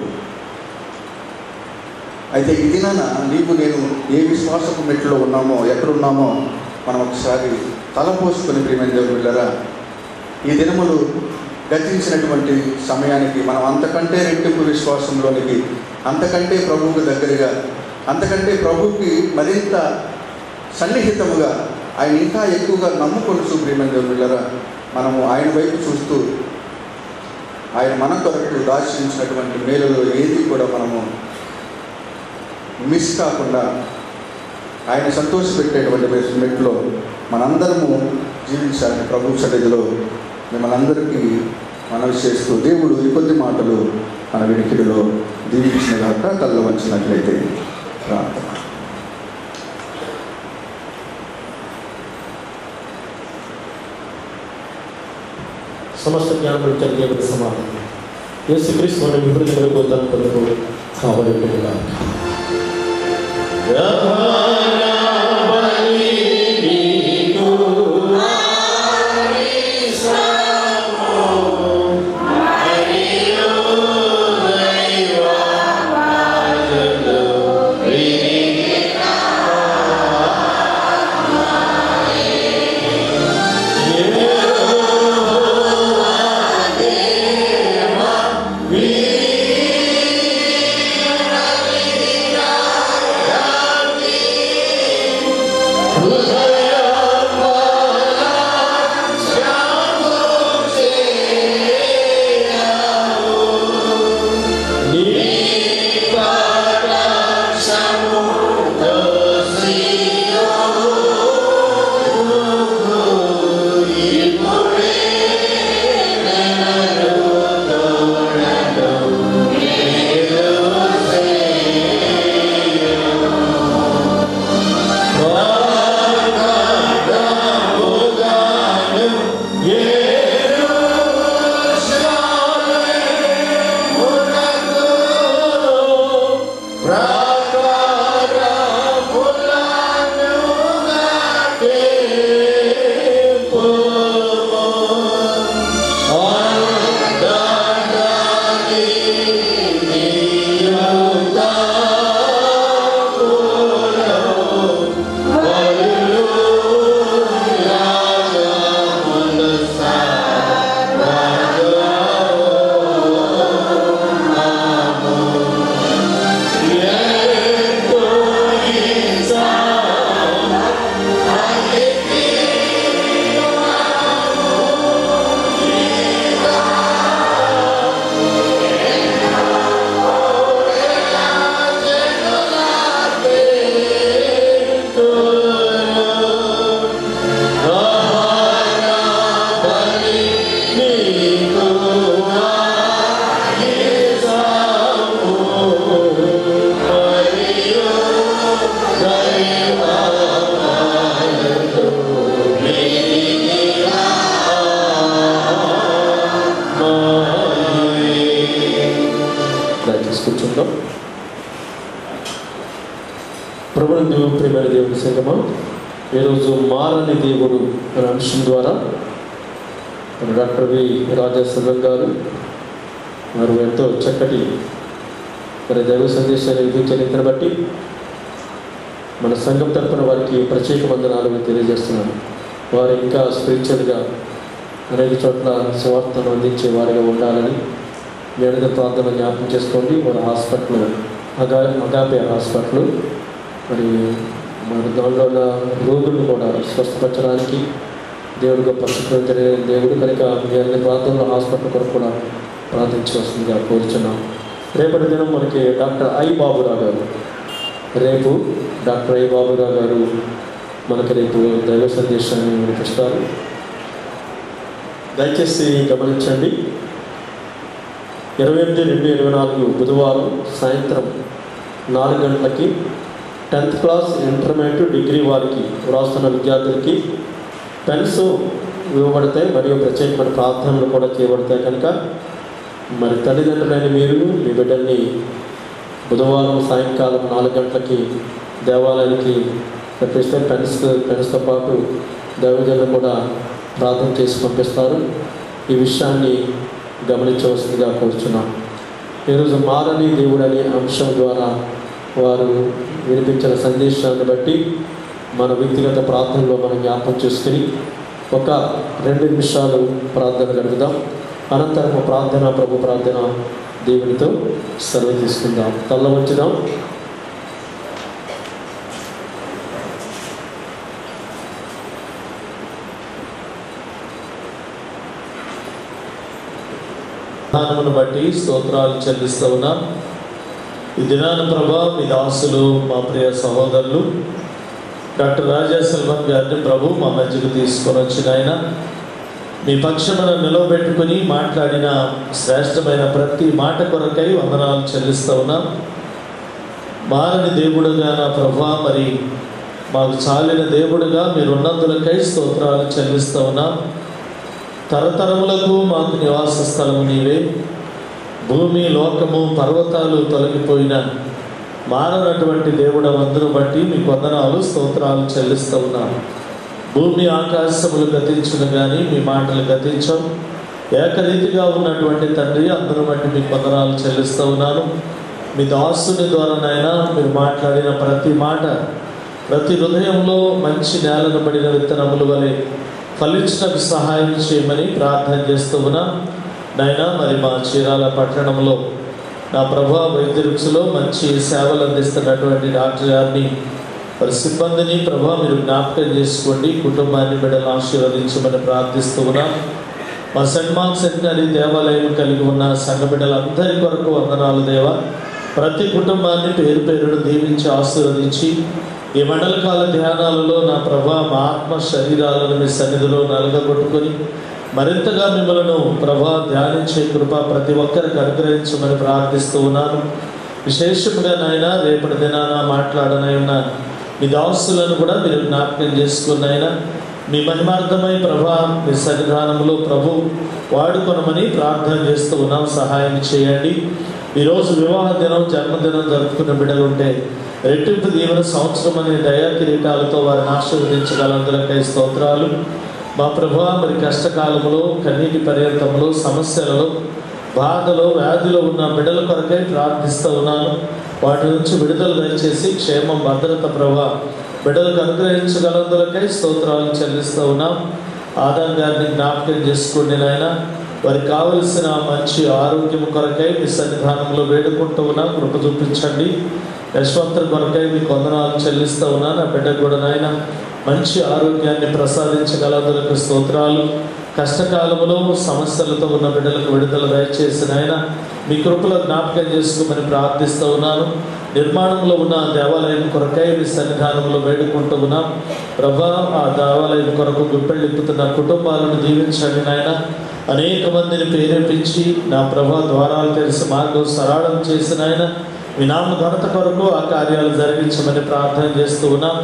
అయితే ఇది నాన్న నీకు నేను ఏ విశ్వాసపు మెట్లో ఉన్నామో ఎక్కడున్నామో మనం ఒకసారి తలపోసుకొని ప్రియమైన దేవుడు బిడ్డరా ఈ దినములు గతించినటువంటి సమయానికి మనం అంతకంటే రెట్టింపు విశ్వాసంలోనికి అంతకంటే ప్రభువుకు దగ్గరగా అంతకంటే ప్రభువుకి మరింత సన్నిహితముగా ఆయన ఇంకా ఎక్కువగా నమ్ముకొలుచు ప్రియమైన దేవుళ్ళరా మనము ఆయన వైపు చూస్తూ ఆయన మన కొరకు దాచించినటువంటి మేలులో ఏది కూడా మనము మిస్ కాకుండా ఆయన సంతోషపెట్టేటువంటి మెట్లో మనందరము జీవించాలని ప్రభు సన్నిధిలో మిమ్మల్ని అందరికీ మనవి చేస్తూ దేవుడు ఈ కొద్ది మాటలు మన వినికిడిలో దీవించిన గాక కళ్ళు వంచినట్లయితే ప్రార్థన సమస్త జ్ఞానం కలిగే సమాధానం యేసుక్రీస్తు మన వివృద్ధి కొరకు తన కొరకు కావాలి Yeah. కూర్చుందాం ప్రభునందు ప్రియమైన దేవుని సంగమం ఈరోజు మారని దేవుడు అనే అంశం ద్వారా మన డాక్టర్ వి రాజా సంగం గారు వారు ఎంతో చక్కటి మరి దైవ సందేశాన్ని విధించిన బట్టి మన సంఘం తరపున వారికి ప్రత్యేక వందనాలు తెలియజేస్తున్నాను వారు ఇంకా స్పిరిచువల్గా అనేక చోట్ల సువార్తను అందించే వారిగా ఉండాలని మీ అందరి ప్రార్థన జ్ఞాపకం చేసుకోండి వారి హాస్పిటల్ అగా అగాపే హాస్పిటల్ మరి మరి దానిలో ఉన్న రోగులను కూడా స్వస్థపరచడానికి దేవుడు గొప్ప శుభ్రం తెలియని దేవుడు కనుక మీ అందరి ప్రాంతంలో హాస్పిటల్ కొరకు కూడా ప్రార్థించవలసిందిగా కోరుచున్నాం రేపటి దినం మనకి డాక్టర్ ఐ బాబురావు గారు రేపు డాక్టర్ ఐ బాబురావు గారు మనకి రేపు దైవ సందేశాన్ని వినిపిస్తారు దయచేసి గమనించండి ఇరవై ఎనిమిది రెండు ఇరవై నాలుగు బుధవారం సాయంత్రం నాలుగు గంటలకి టెన్త్ క్లాస్ ఇంటర్మీడియట్ డిగ్రీ వారికి వ్రాస్తున్న విద్యార్థులకి పెన్స్ ఇవ్వబడతాయి మరియు ప్రత్యేకమైన ప్రార్థనలు కూడా చేయబడతాయి కనుక మరి తల్లిదండ్రులైన మీరు మీ బిడ్డల్ని బుధవారం సాయంకాలం నాలుగు గంటలకి దేవాలయానికి తెప్పిస్తే పెన్స్ పెన్స్తో పాటు దైవజనులు కూడా ప్రార్థన చేసి పంపిస్తారు ఈ విషయాన్ని గమనించవలసిందిగా కోరుచున్నాం ఈరోజు మారని దేవుడు అనే అంశం ద్వారా వారు వినిపించిన సందేశాన్ని బట్టి మన వ్యక్తిగత ప్రార్థనలో మనం జ్ఞాపకం చేసుకుని ఒక రెండు నిమిషాలు ప్రార్థన గడుపుదాం అనంతరం ప్రార్థన ప్రభు ప్రార్థన దేవునితో సెలవు తీసుకుందాం తల్ల వంచుదాం విధానమును బట్టి స్తోత్రాలు చెల్లిస్తూ ఉన్నాం ఈ దినాన ప్రభా మీ దాసులు మా ప్రియ సహోదరులు డాక్టర్ రాజా సెల్వన్ గారిని ప్రభు మా మధ్యకు తీసుకొని వచ్చిన ఆయన మీ పక్షమున నిలవబెట్టుకుని మాట్లాడిన శ్రేష్టమైన ప్రతి మాట కొరకై వందనాలు చెల్లిస్తూ ఉన్నాం మారని దేవుడుగా నా ప్రభా మరి మాకు చాలిన దేవుడుగా మీరు ఉన్నందులకై స్తోత్రాలు చెల్లిస్తూ ఉన్నాం తరతరములకు మాకు నివాస స్థలము నీవే భూమి లోకము పర్వతాలు తొలగిపోయిన మారనటువంటి దేవుడ వందును బట్టి మీకు వందనాలు స్తోత్రాలు చెల్లిస్తూ ఉన్నాను భూమి ఆకాశములు గతించును కానీ మీ మాటలు గతించం ఏకరీతిగా ఉన్నటువంటి తండ్రి అందరూ బట్టి మీకు వందనాలు చెల్లిస్తూ ఉన్నాను మీ దాసుని ద్వారానైనా మీరు మాట్లాడిన ప్రతి మాట ప్రతి హృదయంలో మంచి నేలను పడిన విత్తనములు వలె ఫలించడానికి సహాయం చేయమని ప్రార్థన చేస్తూ ఉన్నాం నాయన మరి మా చీరాల పట్టణంలో నా ప్రభా వైద్యరుక్షులో మంచి సేవలు అందిస్తున్నటువంటి డాక్టర్ గారిని మరి సిబ్బందిని ప్రభా మీరు జ్ఞాపకం చేసుకోండి కుటుంబాన్ని బిడ్డలు ఆశీర్వదించమని ప్రార్థిస్తూ ఉన్నాం మా సెంట్ మార్క్ సెంటనరీ దేవాలయం కలిగి ఉన్న సంఘ బిడ్డలందరి కొరకు వందనాలు దేవ ప్రతి కుటుంబాన్ని పేరు పేరును దీవించి ఆశీర్వదించి ఈ మండల కాల ధ్యానాలలో నా ప్రభా మా ఆత్మ శరీరాలను మీ సన్నిధిలో నలగగొట్టుకొని మరింతగా మిమ్మల్ని ప్రభా ధ్యానించే కృప ప్రతి ఒక్కరికి అనుగ్రహించమని ప్రార్థిస్తూ ఉన్నాను విశేషంగా నాయన రేపటి దినాన మాట్లాడనైనా మీ దాసులను కూడా మీరు జ్ఞాపకం చేసుకున్నైనా మీ మహిమార్థమై ప్రభా మీ సన్నిధానంలో ప్రభు వాడుకొనమని ప్రార్థన చేస్తూ ఉన్నాం సహాయం చేయండి ఈరోజు వివాహ దినం జన్మదినం జరుపుకున్న బిడ్డలు ఉంటే రెట్టింపు దీవెన సంవత్సరం అనే దయా కిరీటాలతో వారిని ఆశీర్వదించగలందరికై స్తోత్రాలు మా ప్రభా మరి కష్టకాలంలో కన్నీటి పర్యంతంలో సమస్యలలో బాధలో వ్యాధిలో ఉన్న బిడ్డల కొరకై ప్రార్థిస్తూ ఉన్నాను వాటి నుంచి విడుదల దయచేసి క్షేమం భద్రత ప్రభా బిడ్డలకు అనుగ్రహించగలందులకై స్తోత్రాలు చెల్లిస్తూ ఉన్నాం ఆదాం గారిని జ్ఞాపకం చేసుకోండి నాయన వారికి కావలసిన మంచి ఆరోగ్యం కొరకై మీ సన్నిధానంలో వేడుకుంటూ ఉన్నాం కృప చూపించండి యశ్వంతర్ కొరకై మీకు వందనాలు చెల్లిస్తూ ఉన్నాను నా బిడ్డకు కూడా నాయన మంచి ఆరోగ్యాన్ని ప్రసాదించగలందులకు స్తోత్రాలు కష్టకాలంలో సమస్యలతో ఉన్న బిడ్డలకు విడుదల దయచేసిన ఆయన మీ కృపలో జ్ఞాపకం చేసుకోమని ప్రార్థిస్తూ ఉన్నాను నిర్మాణంలో ఉన్న దేవాలయం కొరకై మీ సన్నిధానంలో వేడుకుంటూ ఉన్నాం ప్రభా ఆ దేవాలయం కొరకు గుప్పెళ్ళిప్పుతున్న కుటుంబాలను దీవించండి నాయన అనేక మందిని ప్రేరేపించి నా ప్రభా ద్వారాలు తెలిసి మార్గం సరళం చేసిన ఆయన మీ నామ ఘనత కొరకు ఆ కార్యాలు జరిగించమని ప్రార్థన చేస్తూ ఉన్నాం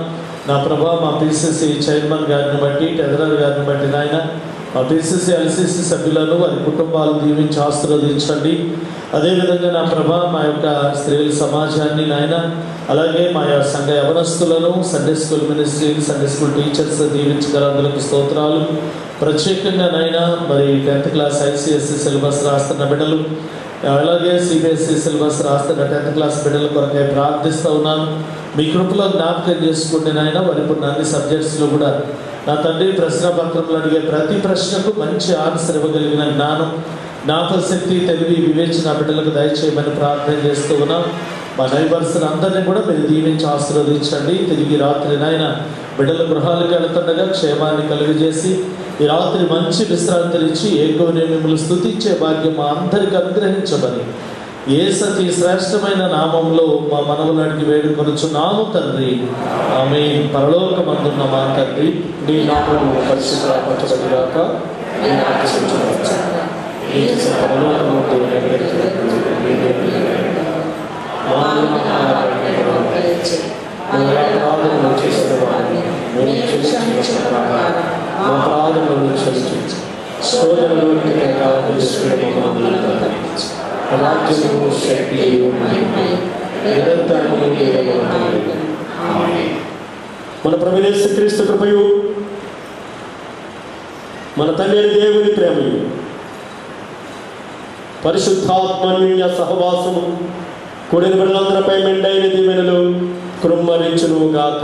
నా ప్రభా మా పిసిసి చైర్మన్ గారిని బట్టి టెదరర్ గారిని బట్టి నాయన మా పిసిసి ఎల్సిసి సభ్యులను వారి కుటుంబాలు దీవించి ఆశీర్వదించండి అదేవిధంగా నా ప్రభా మా యొక్క స్త్రీల సమాజాన్ని నాయన అలాగే మా యొక్క సంఘ యవనస్తులను Sunday school ministry Sunday school teachers దీవించగలందులకు స్తోత్రాలు ప్రత్యేకంగా నాయన మరి టెన్త్ క్లాస్ ఐసిఎస్సి సిలబస్ రాస్తున్న బిడ్డలు అలాగే సిబిఎస్ఈ సిలబస్ రాస్తున్న టెన్త్ క్లాస్ బిడ్డల కొరకై ప్రార్థిస్తూ ఉన్నాను మీ కృపలో జ్ఞాపకం చేసుకుంటే నాయన వారి ఇప్పుడు అన్ని సబ్జెక్ట్స్లో కూడా నా తండ్రి ప్రశ్న పత్రంలో అడిగే ప్రతి ప్రశ్నకు మంచి ఆన్సర్ ఇవ్వగలిగిన జ్ఞానం జ్ఞాపశక్తి తెలివి వివేచన బిడ్డలకు దయచేయమని ప్రార్థన చేస్తూ ఉన్నాం మా నైబర్స్ అందరినీ కూడా మీరు దీవించి ఆశీర్వదించండి తిరిగి రాత్రి నాయన బిడ్డల గృహాలకు వెళుతుండగా క్షేమాన్ని కలుగజేసి ఈ రాత్రి మంచి విశ్రాంతినిచ్చి ఏకోనే మిమ్మల్ని స్తుతించే భాగ్యం మా అందరికి అనుగ్రహించమని ఏ సతి శ్రేష్టమైన నామంలో మా మనవులాంటి వేడుకొనుచున్నాము తండ్రి ఆమె పరలోకమందున్న మా తండ్రి నీ నామము పరిశుద్ధపరచబడిగాక నీ రాజ్యం వచ్చుగాక. నీ చిత్తం పరలోకమందు నెరవేర్చబడినట్లు నీ నెరవేరుగాక. మా ఆహారాన్ని మాకు దయచేయి. మా అపరాధములను చేసిన వారిని మేము క్షమించిన ప్రకారం మా అపరాధములను క్షమించు శోధనలోకి మమ్మల్ని తప్పించు రాజ్యము శక్తియు మహిమయు నిరంతరము నీవే ఉంటున్నది. ఆమేన్. మన ప్రవేశ క్రీస్తు కృపయు మన తండ్రి అయిన దేవుని ప్రేమయు పరిశుద్ధాత్మన్య సహవాసము కూడిన బిడ్డలందరిపై మెండైన దీవెనలు కృమ్మరించును గాక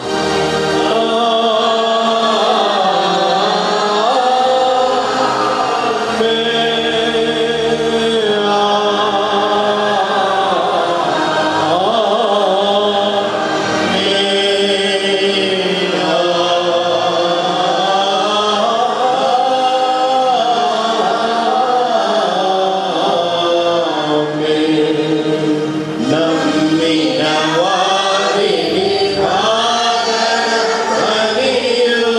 నమ్మిన వారిని కాదనమనియు,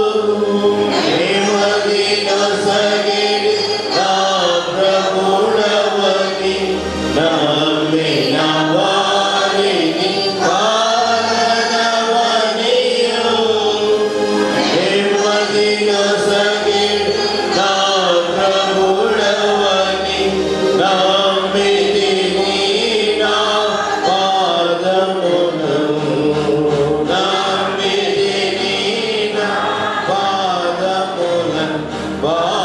నెమ్మదిగా సగిడి నా ప్రభుడవని. నమ్మిన వారిని కాదనమనియు, నెమ్మదిగా సగిడి నా ప్రభుడవని. నమ్మితి నీ నా పాదమును. నమ్మితి నీ నా పాదములను.